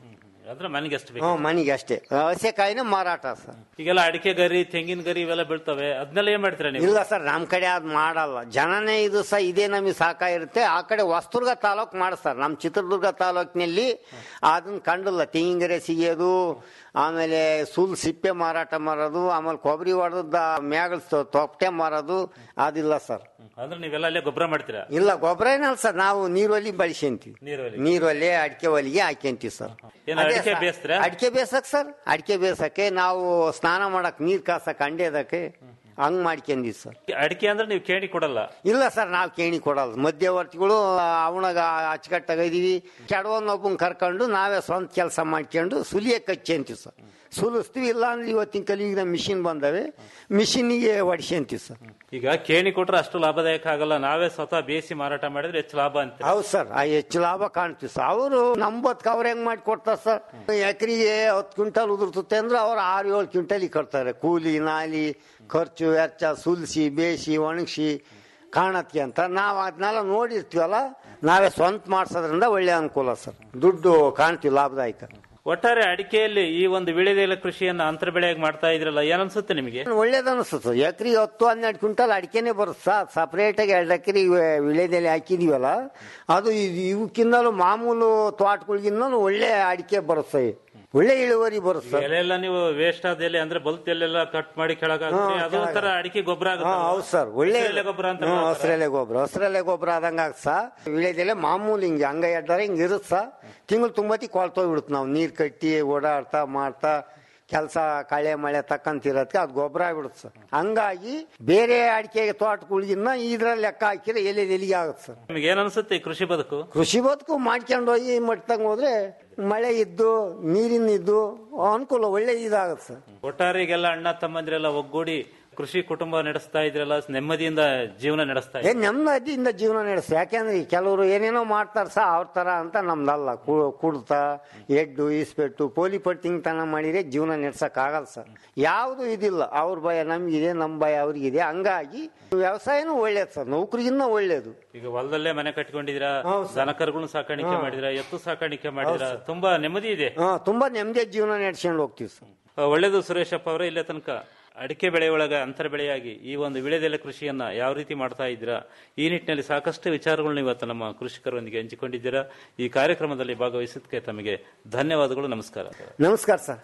ಅಂದ್ರೆ ಮನೆಗೆ ಎಷ್ಟು ಬೇಕು ಹ್ಮ್ ಮನೆಗೆ ಅಷ್ಟೇ ಹಸೆಕಾಯಿನ ಮಾರಾಟ ಸರ್ ಈಗೆಲ್ಲ ಅಡಿಕೆ ಗರಿ ತೆಂಗಿನ ಗರಿ ಇವೆಲ್ಲ ಬೀಳ್ತವೆ ಅದನ್ನೆಲ್ಲ ಏನ್ ಮಾಡ್ತೀರಾ ನೀವು ಇಲ್ಲ ಸರ್ ನಮ್ ಕಡೆ ಅದ್ ಮಾಡಲ್ಲ ಜನನೇ ಇದು ಸಹ ಇದೇ ನಮಗೆ ಸಾಕಾಗಿರುತ್ತೆ ಆ ಕಡೆ ಹೊಸದುರ್ಗ ತಾಲೂಕ್ ಮಾಡಿಸ್ತಾರೆ ನಮ್ಮ ಚಿತ್ರದುರ್ಗ ತಾಲೂಕಿನಲ್ಲಿ ಅದನ್ನ ಕಂಡಿಲ್ಲ ತೆಂಗಿನಗೆರೆ ಸಿಗೋದು ಆಮೇಲೆ ಸುಲ್ ಸಿಪ್ಪೆ ಮಾರಾಟ ಮಾರೋದು ಆಮೇಲೆ ಕೊಬ್ಬರಿ ಹೊಡೆದ ಮ್ಯಾಗಲ್ ತೊಪ್ಪಟೆ ಮಾರೋದು ಅದಿಲ್ಲ ಸರ್ ಅಂದ್ರೆ ನೀವೆಲ್ಲ ಅಲ್ಲೇ ಗೊಬ್ಬರ ಮಾಡ್ತೀರಾ ಇಲ್ಲ ಗೊಬ್ಬರ ಏನಲ್ಲ ಸರ್ ನಾವು ನೀರೊಲಿ ಬಳಸ್ಕೊಂತೀವಿ ನೀರೊಲಿ ನೀರೊಲೆ ಅಡಿಕೆ ಒಲಿಗೆ ಹಾಕ್ಯಂತೀವಿ ಸರ್ ಏನು ಅದೇ ಅಡಿಕೆ ಸರ್, ಬೇಯಿಸ್ತೀರಾ? ಅಡಿಕೆ ಬೇಸಕ್ ಸರ್ ಅಡಿಕೆ ಬೇಸಕ್ಕೆ ನಾವು ಸ್ನಾನ ಮಾಡಕ್ ನೀರ್ ಕಾಸಕ್ ಅಂಡೇದಕ್ಕೆ ಹಂಗ್ ಮಾಡ್ಕೊಂಡಿವಿ ಸರ್ ಅಡಿಕೆ ಅಂದ್ರೆ ನೀವು ಕೇಳಿ ಕೊಡಲ್ಲ ಇಲ್ಲ ಸರ್ ನಾವು ಕೇಣಿ ಕೊಡಲ್ಲ ಮಧ್ಯವರ್ತಿಗಳು ಅವನಾಗ ಅಚ್ಚುಕಟ್ಟಾಗ ಇದೀವಿ ಕೆಡವನ್ನೊಬ್ಬನ್ ಕರ್ಕೊಂಡು ನಾವೇ ಸ್ವಂತ ಕೆಲಸ ಮಾಡ್ಕೊಂಡು ಸುಲಿಯಕ್ಕೆ ಕಚ್ಚಂತೀವಿ ಸರ್ ಸುಲಿಸ್ತೀವಿ ಇಲ್ಲ ಅಂದ್ರೆ ಇವತ್ತಿನ ಕಲಿಗೆ ಮಿಷಿನ್ ಬಂದವೆ ಮಿಷಿನ್ಗೆ ಹೊಡಿಸ್ಕೊಂತೀವಿ ಸರ್ ಈಗ ಕೇಣಿ ಕೊಟ್ರೆ ಅಷ್ಟು ಲಾಭದಾಯಕ ಆಗಲ್ಲ ನಾವೇ ಸ್ವತಃ ಬೇಯಿಸಿ ಮಾರಾಟ ಮಾಡಿದ್ರೆ ಹೆಚ್ಚು ಲಾಭ ಅಂತ ಹೌದು ಸರ್ ಆ ಹೆಚ್ಚು ಲಾಭ ಕಾಣ್ತೀವಿ ಸರ್ ಅವರು ನಂಬತ್ಕ ಅವ್ರು ಹೆಂಗ್ ಮಾಡಿ ಕೊಡ್ತಾರೆ ಸರ್ ಎಕರೆಗೆ ಹತ್ತು ಕ್ವಿಂಟಲ್ ಉದುರ್ತತೆ ಅಂದ್ರೆ ಅವ್ರು ಆರು ಏಳು ಕ್ವಿಂಟಲ್ ಕೊಡ್ತಾರೆ ಕೂಲಿ ನಾಲಿ ಖರ್ಚು ವೆಚ್ಚ ಸುಲ್ಸಿ ಬೇಯಿಸಿ ಒಣಗಿಸಿ ಕಾಣತ್ಗೆ ಅಂತ ನಾವು ಅದನ್ನೆಲ್ಲ ನೋಡಿರ್ತೀವಲ್ಲ ನಾವೇ ಸ್ವಂತ ಮಾಡ್ಸೋದ್ರಿಂದ ಒಳ್ಳೆ ಅನುಕೂಲ ಸರ್ ದುಡ್ಡು ಕಾಣ್ತೀವಿ ಲಾಭದಾಯಕ ಒಟ್ಟಾರೆ ಅಡಿಕೆಯಲ್ಲಿ ಈ ಒಂದು ವಿಳೆದೆಲೆ ಕೃಷಿಯನ್ನ ಅಂತರ ಬೆಳೆಯಾಗಿ ಮಾಡ್ತಾ ಇದ್ರಲ್ಲ ಏನನ್ಸುತ್ತೆ ನಿಮಗೆ ಒಳ್ಳೇದು ಅನಿಸುತ್ತೆ ಎಕರೆಗೆ ಹತ್ತು ಹನ್ನೆರಡು ಕ್ವಿಂಟಲ್ ಅಡಿಕೆನೆ ಬರುತ್ತೆ ಸರ್ ಸಪ್ರೇಟಾಗಿ ಎರಡು ಎಕರೆ ವಿಳೆದೆಲೆ ಹಾಕಿದೀವಲ್ಲ ಅದು ಇದ್- ಇವಕ್ಕಿಂತಲೂ ಮಾಮೂಲು ತೋಟಗಳಿಗಿಂತಲೂ ಒಳ್ಳೆ ಅಡಿಕೆ ಬರುತ್ತೆ ಒಳ್ಳೆ ಇಳುವರಿ ಬರುತ್ತೆ ಸರ್ ಎಲೆ ಎಲ್ಲ ನೀವು ವೇಸ್ಟ್ ಆದ ಎಲೆ ಅಂದ್ರೆ ಬಲ್ತ್ ಎಲ್ಲೆಲ್ಲ ಕಟ್ ಮಾಡಿ ಕೆಳಗ ಹಾ, ಅದು ಒಂಥರ ಅಡಿಕೆ ಗೊಬ್ಬರ ಹಾ, ಹೌದು ಸರ್ ಒಳ್ಳೆ ಹಸಿರೆಲೆ ಗೊಬ್ಬರ ಅಂತ ಹ್ಮ್, ಮಾಡ್ತಾರೆ. ಹಸಿರೆಲೆ ಗೊಬ್ಬರ ಹಸಿರೆಲೆ ಗೊಬ್ಬರ ಆದಂಗ ಸಾ ವಿಳೆದೆಲೆ ಮಾಮೂಲಿ ಹಿಂಗೆ ಹಂಗ ಎಡ್ದಾರ ಹಿಂಗೆ ಇರುತ್ತೆ ಸಾ ತಿಂಗಳು ತುಂಬತಿ ಕೊಳ್ತೋಗ್ಬಿಡುತ್ತೆ ನಾವು ನೀರು ಕಟ್ಟಿ ಓಡಾಡ್ತಾ ಮಾಡ್ತಾ ಕೆಲಸ ಕಳೆ ಮಳೆ ತಕ್ಕಂತಿರತ್ತೆ ಅದು ಗೊಬ್ಬರ ಆಗ್ಬಿಡುತ್ತೆ ಸರ್ ಹಂಗಾಗಿ ಬೇರೆ ಅಡಿಕೆ ತೋಟಗಳಿಗಿನ್ನ ಇದ್ರಲ್ಲಿ ಲೆಕ್ಕ ಹಾಕಿದ್ರೆ ಎಲೆ ಎಲಿಗೆ ಆಗುತ್ತೆ ಸರ್ ನಿಮ್ಗೆ ಏನ್ ಅನ್ಸುತ್ತೆ ಈ ಕೃಷಿ ಬದುಕು ಕೃಷಿ ಬದುಕು ಮಾಡ್ಕೊಂಡು ಹೋಗಿ ಮಟ್ಟಂಗೆ ಹೋದ್ರೆ ಮಳೆ ಇದ್ದು ನೀರಿನ ಇದ್ದು ಅನುಕೂಲ ಒಳ್ಳೆ ಇದಾಗುತ್ತೆ ಸರ್ ಒಟ್ಟಾರೆ ಈಗೆಲ್ಲ ಅಣ್ಣ ತಮ್ಮಂದಿರೆಲ್ಲ ಒಗ್ಗೂಡಿ ಕೃಷಿ ಕುಟುಂಬ ನಡೆಸ್ತಾ ಇದ್ರಲ್ಲ ನೆಮ್ಮದಿಯಿಂದ ಜೀವನ ನಡೆಸ್ತಾ ಏ ನೆಮ್ಮದಿಯಿಂದ ಜೀವನ ನಡೆಸ ಯಾಕೆಂದ್ರೆ ಈ ಕೆಲವರು ಏನೇನೋ ಮಾಡ್ತಾರ ಸಹ ಅವ್ರ ತರ ಅಂತ ನಮ್ದಲ್ಲ ಕು- ಕುಡ್ತ ಎಡ್ಡು ಈಸ್ಪೆಟ್ಟು ಪೋಲಿ ಪಟ್ಟಿಂಗ್ತನ ಮಾಡಿದ್ರೆ ಜೀವನ ನಡೆಸಕ್ ಆಗಲ್ಲ ಸರ್ ಯಾವುದು ಇದಿಲ್ಲ ಅವ್ರ ಭಯ ನಮ್ಗಿದೆ ನಮ್ ಭಯ ಅವ್ರಿಗಿದೆ ಹಂಗಾಗಿ ವ್ಯವಸಾಯನೂ ಒಳ್ಳೇದು ಸರ್ ನೌಕರಿಗಿನ್ನ ಒಳ್ಳೇದು ಈಗ ಹೊಲದಲ್ಲೇ ಮನೆ ಕಟ್ಕೊಂಡಿದ್ದೀರಾ ದನ ಕರುಗಳನ್ನ ಸಾಕಾಣಿಕೆ ಹಾ. ಮಾಡಿದಿರಾ ಎತ್ತು ಸಾಕಾಣಿಕೆ ಮಾಡಿದಿರಾ ತುಂಬಾ ನೆಮ್ಮದಿ ಇದೆ ಹಾ ತುಂಬಾ ನೆಮ್ಮದಿಯ ಜೀವನ ನಡೆಸ್ಕೊಂಡು ಹೋಗ್ತೀವಿ ಸರ್ ಆ, ಒಳ್ಳೇದು ಸುರೇಶಪ್ಪ ಅವರೇ ಇಲ್ಲೇ ತನಕ ಅಡಿಕೆ ಬೆಳೆ ಒಳಗ ಅಂತರ ಬೆಳೆಯಾಗಿ ಈ ಒಂದು ವಿಳೆದೆಲೆ ಕೃಷಿಯನ್ನ ಯಾವ ರೀತಿ ಮಾಡ್ತಾ ಇದ್ದೀರಾ ಈ ನಿಟ್ಟಿನಲ್ಲಿ ಸಾಕಷ್ಟು ವಿಚಾರಗಳನ್ನ ಇವತ್ತು ನಮ್ಮ ಕೃಷಿಕರೊಂದಿಗೆ ಹಂಚಿಕೊಂಡಿದ್ದೀರಾ ಈ ಕಾರ್ಯಕ್ರಮದಲ್ಲಿ ಭಾಗವಹಿಸಿದ್ದಕ್ಕೆ ತಮಗೆ ಧನ್ಯವಾದಗಳು ನಮಸ್ಕಾರ ನಮಸ್ಕಾರ ಸರ್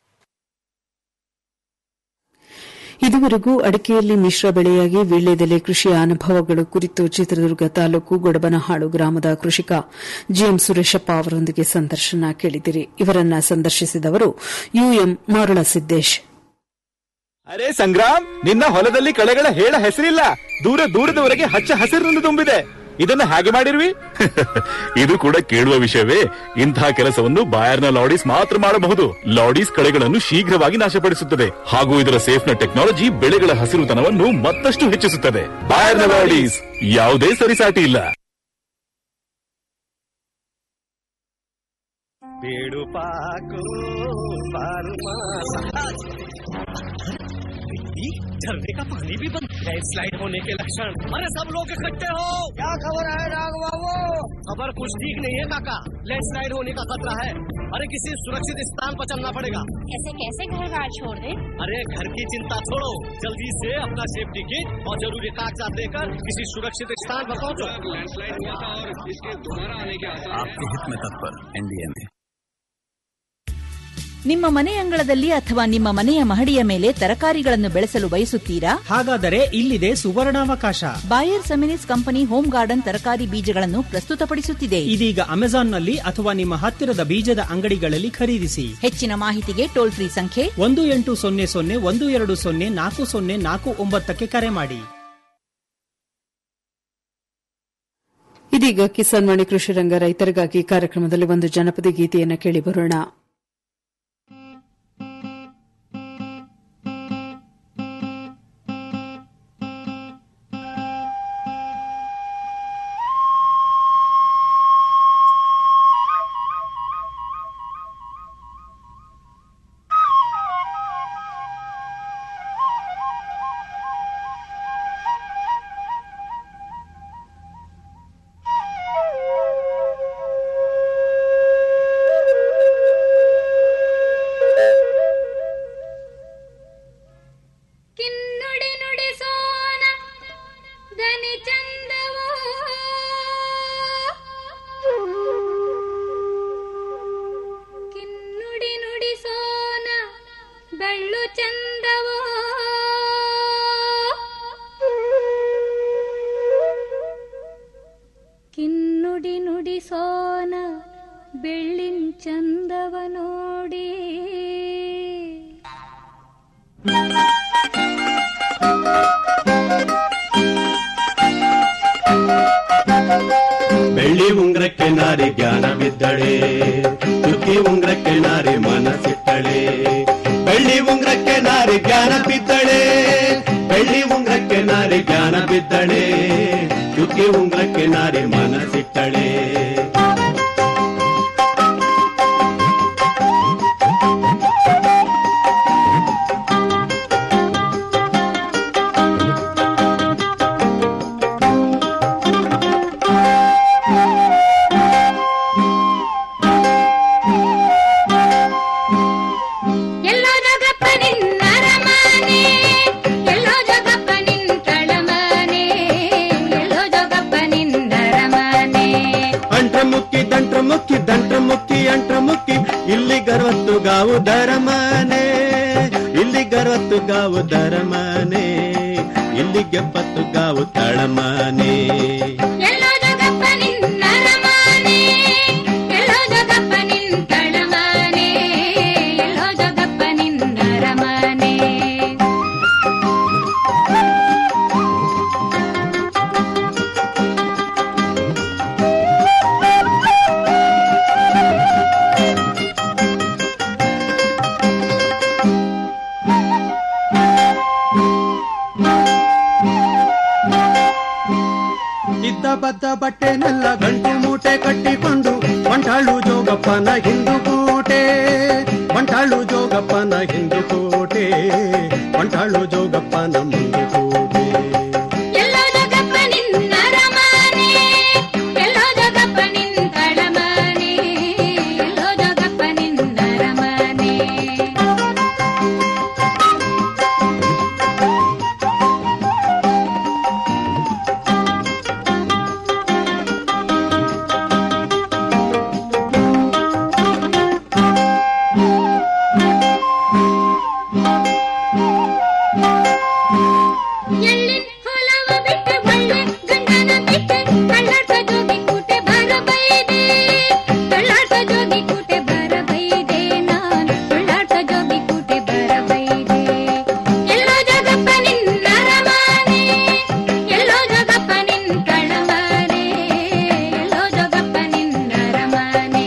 ಇದುವರೆಗೂ ಅಡಿಕೆಯಲ್ಲಿ ಮಿಶ್ರ ಬೆಳೆಯಾಗಿ ವೀಳ್ಯದೆಲೆ ಕೃಷಿಯ ಅನುಭವಗಳು ಕುರಿತು ಚಿತ್ರದುರ್ಗ ತಾಲೂಕು ಗೊಡಬನಹಾಳು ಗ್ರಾಮದ ಕೃಷಿಕ ಜಿಎಂ ಸುರೇಶಪ್ಪ ಅವರೊಂದಿಗೆ ಸಂದರ್ಶನ ಕೇಳಿದಿರಿ ಇವರನ್ನ ಸಂದರ್ಶಿಸಿದವರು ಯುಎಂ ಮರುಳಸಿದ್ದೇಶ್ ಅರೆ ಸಂಗ್ರಾಮ್ ನಿನ್ನ ಹೊಲದಲ್ಲಿ ಕಳೆಗಳ ಹೇಳ ಹೆಸರಿಲ್ಲ ದೂರ ದೂರದವರೆಗೆ ಹಚ್ಚ ಹಸಿರಿನಿಂದ ತುಂಬಿದೆ ಇದನ್ನ ಹಾಗೆ ಮಾಡಿರ್ವಿ ಇದು ಕೂಡ ಕೇಳುವ ವಿಷಯವೇ ಇಂತಹ ಕೆಲಸವನ್ನು ಬಾಯರ್ನ ಲಾಡೀಸ್ ಮಾತ್ರ ಮಾಡಬಹುದು ಲಾಡೀಸ್ ಕಳೆಗಳನ್ನು ಶೀಘ್ರವಾಗಿ ನಾಶಪಡಿಸುತ್ತದೆ ಹಾಗೂ ಇದರ ಸೇಫ್ನ ಟೆಕ್ನಾಲಜಿ ಬೆಳೆಗಳ ಹಸಿರುತನವನ್ನು ಮತ್ತಷ್ಟು ಹೆಚ್ಚಿಸುತ್ತದೆ ಬಾಯರ್ನ ಲಾಡೀಸ್ ಯಾವುದೇ ಸರಿಸಾಟಿ ಇಲ್ಲ पेड़ पाको झरने का पानी भी बंद लैंडस्लाइड होने के लक्षण अरे सब लोग इकट्ठे हो क्या खबर है राघ बाबू खबर कुछ ठीक नहीं है काका लैंडस्लाइड होने का खतरा है अरे किसी सुरक्षित स्थान पर चलना पड़ेगा ऐसे कैसे घर बार छोड़ दे अरे घर की चिंता छोड़ो जल्दी से अपना सेफ्टी किट और जरूरी कागजात लेकर किसी सुरक्षित स्थान पर पहुंचो लैंडस्लाइड हुआ था और इसके दोबारा आने के आपके हित में तत्पर एनडीए में ನಿಮ್ಮ ಮನೆ ಅಂಗಳದಲ್ಲಿ ಅಥವಾ ನಿಮ್ಮ ಮನೆಯ ಮಹಡಿಯ ಮೇಲೆ ತರಕಾರಿಗಳನ್ನು ಬೆಳೆಸಲು ಬಯಸುತ್ತೀರಾ ಹಾಗಾದರೆ ಇಲ್ಲಿದೆ ಸುವರ್ಣಾವಕಾಶ Bayer Seminis company home garden ತರಕಾರಿ ಬೀಜಗಳನ್ನು ಪ್ರಸ್ತುತಪಡಿಸುತ್ತಿದೆ ಇದೀಗ ಅಮೆಜಾನ್ನಲ್ಲಿ ಅಥವಾ ನಿಮ್ಮ ಹತ್ತಿರದ ಬೀಜದ ಅಂಗಡಿಗಳಲ್ಲಿ ಖರೀದಿಸಿ ಹೆಚ್ಚಿನ ಮಾಹಿತಿಗೆ ಟೋಲ್ ಫ್ರೀ ಸಂಖ್ಯೆ ಒಂದು ಎಂಟು ಸೊನ್ನೆ ಸೊನ್ನೆ ಒಂದು ಎರಡು ಸೊನ್ನೆ ನಾಲ್ಕು ಸೊನ್ನೆ ನಾಲ್ಕು ಒಂಬತ್ತಕ್ಕೆ ಕರೆ ಮಾಡಿ ಇದೀಗ ಕಿಸಾನ್ ವಾಣಿ ಕೃಷಿ ರಂಗ ರೈತರಿಗಾಗಿ ಕಾರ್ಯಕ್ರಮದಲ್ಲಿ ಒಂದು ಜನಪದ ಗೀತೆಯನ್ನು ಕೇಳಿ ಬರೋಣ Thank you. ಚಂದವೋ ಕಿನ್ನುಡಿ ನುಡಿಸೋನ ಬೆಳ್ಳಿನ ಚಂದವ ನೋಡಿ ಬೆಳ್ಳಿ ಉಂಗ್ರಕ್ಕೆ ನಾರಿ ಜ್ಞಾನ ಬಿದ್ದಳೆ ಚುಕ್ಕಿ ಉಂಗ್ರಕ್ಕೆ ನಾರಿ ಮನಸ್ಸಿಟ್ಟಳೆ ಬೆಳ್ಳಿ ಉಂಗ್ರಕ್ಕೆ ನಾರಿ ಜ್ಞಾನ ಬಿದ್ದಳೆ ಬೆಳ್ಳಿ ಉಂಗ್ರಕ್ಕೆ ನಾರಿ ಜ್ಞಾನ ಬಿದ್ದಳೆ ಚುಕ್ಕಿ ಉಂಗ್ರಕ್ಕೆ ನಾರಿ ಮನಸ್ಸಿಟ್ಟಳೆ ಎಲ್ಲೋ ಜಗಪ್ಪ ನಿನ್ನರಮನೆ ಎಲ್ಲೋ ಜಗಪ್ಪ ನಿಂತಳಮನೆ ಎಲ್ಲೋ ಜಗಪ್ಪ ನಿನ್ನರಮನೆ ಅಂಟ್ರ ಮುಕ್ಕಿ ದಂಟ್ರ ಮುಕ್ಕಿ ದಂಟ್ರ ಮುಕ್ಕಿ ಅಂಟ್ರ ಮುಕ್ಕಿ ಇಲ್ಲಿ ಗರ್ವತ್ತು ಗಾವು ದರಮನೆ ಇಲ್ಲಿ ಗರ್ವತ್ತು ಗಾವು ದರಮನೆ ಇಲ್ಲಿ ಗೆಪ್ಪತ್ತು ಗಾವು ತಳಮನೆ ಎಲ್ಲೋ ಜಗಪ್ಪ ನಿನ್ನರಮನೆ ಎಲ್ಲೋ ಜಗಪ್ಪ ನಿಂತಳಮನೆ ಎಲ್ಲೋ ಜಗಪ್ಪ ನಿನ್ನರಮನೆ ಇದ್ದ ಬದ್ದ ಬಟ್ಟೆನೆಲ್ಲ ಗಂಟು ಮೂಟೆ ಕಟ್ಟಿಕೊಂಡು ಬಂಟಾಳು ಜೋಗಪ್ಪನ ಹಿಂದು ಕೋಟೆ ಬಂಟಾಳು ಜೋಗಪ್ಪನ ಹಿಂದು ಕೋಟೆ ಬಂಟಾಳು ಜೋಗಪ್ಪನ ಮುಂದು ಕೋಟೆ ಎಲ್ಲೋ ಜಗಪ್ಪ ನಿನ್ನರಮನೆ ಎಲ್ಲೋ ಜಗಪ್ಪ ನಿಂತಳಮನೆ ಎಲ್ಲೋ ಜಗಪ್ಪ ನಿನ್ನರಮನೆ ಎಳ್ಳಿನ ಹೊಲವ ಬಿಟ್ಟು ಒಳ್ಳೆ ಗಂಡನ ಬಿಟ್ಟೆ ಕಳ್ಳಾಟ ಜೋಗಿ ಕೂಟೆ ಬರಬೈದೆ ಕಳ್ಳಾಟ ಜೋಗಿ ಕೂಟೆ ಬರಬೈದೆ ನಾನು ಕಳ್ಳಾಟ ಜೋಗಿ ಕೂಟೆ ಬರಬೈದೆ ಎಲ್ಲೋ ಜಗಪ್ಪ ನಿನ್ನರಮನೆ ಎಲ್ಲೋ ಜಗಪ್ಪ ನಿನ್ ಕಳಮನೆ ಎಲ್ಲೋ ಜಗಪ್ಪ ನಿನ್ನರಮನೆ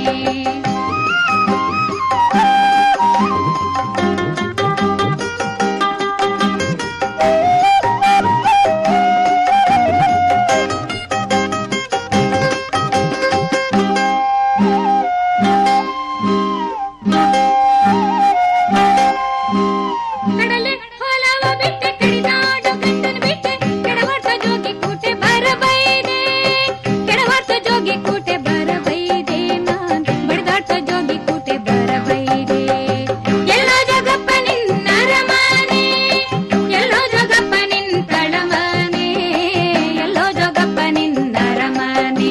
ಕಡಲೆ ಹೊಲವ ಬಿಟ್ಟೆ ಕಡಿದಾಡು ಗಂಡನ ಬಿಟ್ಟೆ ಕೆಡವರ್ತ ಜೋಗಿ ಕೂಟೆ ಬರಬೈದೆ ಕೆಡವರ್ತ ಜೋಗಿ ಕೂಟೆ ಬರಬೈದೆ ನಾನ್ ಬಡಿದಾಟ ಜೋಗಿ ಕೂಟೆ ಬರಬೈದೆ ಎಲ್ಲೋ ಜಗಪ್ಪ ನಿನ್ನರಮನೆ ಎಲ್ಲೋ ಜಗಪ್ಪ ನಿನ್ ತಳಮನೆ ಎಲ್ಲೋ ಜಗಪ್ಪ ನಿನ್ನರಮನೆ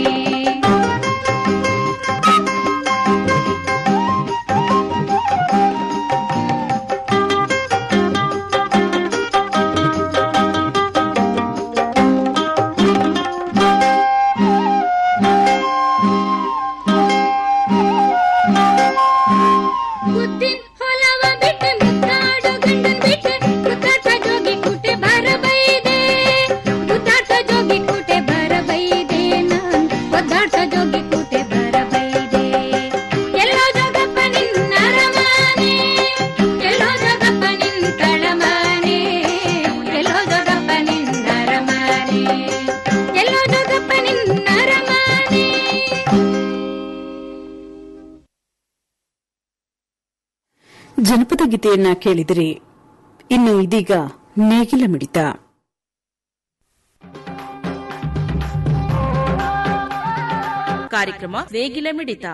ಮುದ್ದಿನ ಹೊಲವ ಬಿಟ್ಟೆ ಮುದ್ದಾಡು ಗಂಡನ್ ಬಿಟ್ಟೆ ಮುದ್ದಾಟ ಜೋಗಿ ಕೂಟೆ ಬರಬೈದೆ ಮುದ್ದಾಟ ಜೋಗಿ ಕೂಟೆ ಬರಬೈದೆ ನಾನ್ ಒದ್ದಾಟ ಜೋಗಿ ಕೂಟೆ ಬರಬೈದೆ ಎಲ್ಲೋ ಜಗಪ್ಪ ನಿನ್ನರಮನೆ ಎಲ್ಲೋ ಜಗಪ್ಪ ನಿನ್ ತಳಮನೆ ಎಲ್ಲೋ ಜಗಪ್ಪ ನಿನ್ನರಮನೆ ಎಲ್ಲೋ ಜಗಪ್ಪ ನಿನ್ನರಮನೆ ಜನಪದ ಗೀತೆಯನ್ನ ಕೇಳಿದಿರಿ ಇನ್ನು ಇದೀಗ ನೇಗಿಲ ಮಿಡಿತ ಕಾರ್ಯಕ್ರಮ ನೇಗಿಲ ಮಿಡಿತ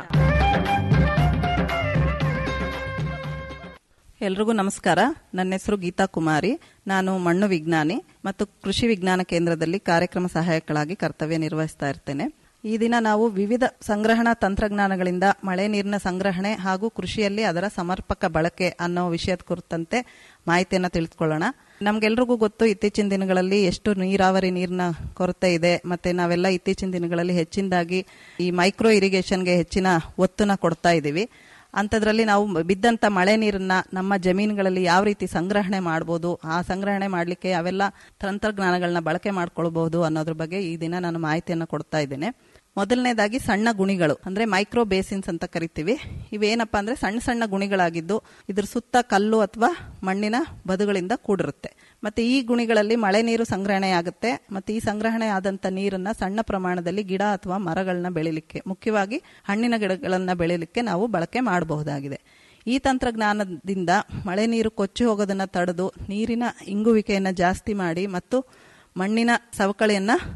ಎಲ್ರಿಗೂ ನಮಸ್ಕಾರ ನನ್ನ ಹೆಸರು ಗೀತಾ ಕುಮಾರಿ ನಾನು ಮಣ್ಣು ವಿಜ್ಞಾನಿ ಮತ್ತು ಕೃಷಿ ವಿಜ್ಞಾನ ಕೇಂದ್ರದಲ್ಲಿ ಕಾರ್ಯಕ್ರಮ ಸಹಾಯಕಳಾಗಿ ಕರ್ತವ್ಯ ನಿರ್ವಹಿಸ್ತಾ ಇರ್ತೇನೆ ಈ ದಿನ ನಾವು ವಿವಿಧ ಸಂಗ್ರಹಣಾ ತಂತ್ರಜ್ಞಾನಗಳಿಂದ ಮಳೆ ನೀರಿನ ಸಂಗ್ರಹಣೆ ಹಾಗೂ ಕೃಷಿಯಲ್ಲಿ ಅದರ ಸಮರ್ಪಕ ಬಳಕೆ ಅನ್ನೋ ವಿಷಯದ ಕುರಿತಂತೆ ಮಾಹಿತಿಯನ್ನು ತಿಳಿದುಕೊಳ್ಳೋಣ ನಮ್ಗೆಲ್ರಿಗೂ ಗೊತ್ತು ಇತ್ತೀಚಿನ ದಿನಗಳಲ್ಲಿ ಎಷ್ಟು ನೀರಾವರಿ ನೀರಿನ ಕೊರತೆ ಇದೆ ಮತ್ತೆ ನಾವೆಲ್ಲ ಇತ್ತೀಚಿನ ದಿನಗಳಲ್ಲಿ ಹೆಚ್ಚಿನದಾಗಿ ಈ ಮೈಕ್ರೋ ಇರಿಗೇಷನ್ಗೆ ಹೆಚ್ಚಿನ ಒತ್ತನ್ನ ಕೊಡ್ತಾ ಇದ್ದೀವಿ ಅಂಥದ್ರಲ್ಲಿ ನಾವು ಬಿದ್ದಂಥ ಮಳೆ ನೀರನ್ನ ನಮ್ಮ ಜಮೀನುಗಳಲ್ಲಿ ಯಾವ ರೀತಿ ಸಂಗ್ರಹಣೆ ಮಾಡ್ಬೋದು ಆ ಸಂಗ್ರಹಣೆ ಮಾಡಲಿಕ್ಕೆ ಯಾವೆಲ್ಲ ತಂತ್ರಜ್ಞಾನಗಳನ್ನ ಬಳಕೆ ಮಾಡ್ಕೊಳ್ಬಹುದು ಅನ್ನೋದ್ರ ಬಗ್ಗೆ ಈ ದಿನ ನಾನು ಮಾಹಿತಿಯನ್ನು ಕೊಡ್ತಾ ಇದ್ದೇನೆ ಮೊದಲನೇದಾಗಿ ಸಣ್ಣ ಗುಣಿಗಳು ಅಂದ್ರೆ ಮೈಕ್ರೋ ಬೇಸಿನ್ಸ್ ಅಂತ ಕರಿತೀವಿ ಇವೇನಪ್ಪ ಅಂದ್ರೆ ಸಣ್ಣ ಸಣ್ಣ ಗುಣಿಗಳಾಗಿದ್ದು ಇದ್ರ ಸುತ್ತ ಕಲ್ಲು ಅಥವಾ ಮಣ್ಣಿನ ಬದುಗಳಿಂದ ಕೂಡಿರುತ್ತೆ ಮತ್ತೆ ಈ ಗುಣಿಗಳಲ್ಲಿ ಮಳೆ ನೀರು ಸಂಗ್ರಹಣೆ ಆಗುತ್ತೆ ಮತ್ತೆ ಈ ಸಂಗ್ರಹಣೆ ಆದಂತ ನೀರನ್ನ ಸಣ್ಣ ಪ್ರಮಾಣದಲ್ಲಿ ಗಿಡ ಅಥವಾ ಮರಗಳನ್ನ ಬೆಳಿಲಿಕ್ಕೆ ಮುಖ್ಯವಾಗಿ ಹಣ್ಣಿನ ಗಿಡಗಳನ್ನ ಬೆಳಿಲಿಕ್ಕೆ ನಾವು ಬಳಕೆ ಮಾಡಬಹುದಾಗಿದೆ ಈ ತಂತ್ರಜ್ಞಾನದಿಂದ ಮಳೆ ನೀರು ಕೊಚ್ಚಿ ಹೋಗೋದನ್ನ ತಡೆದು ನೀರಿನ ಇಂಗುವಿಕೆಯನ್ನ ಜಾಸ್ತಿ ಮಾಡಿ ಮತ್ತು ಮಣ್ಣಿನ ಸವಕಳಿಯನ್ನ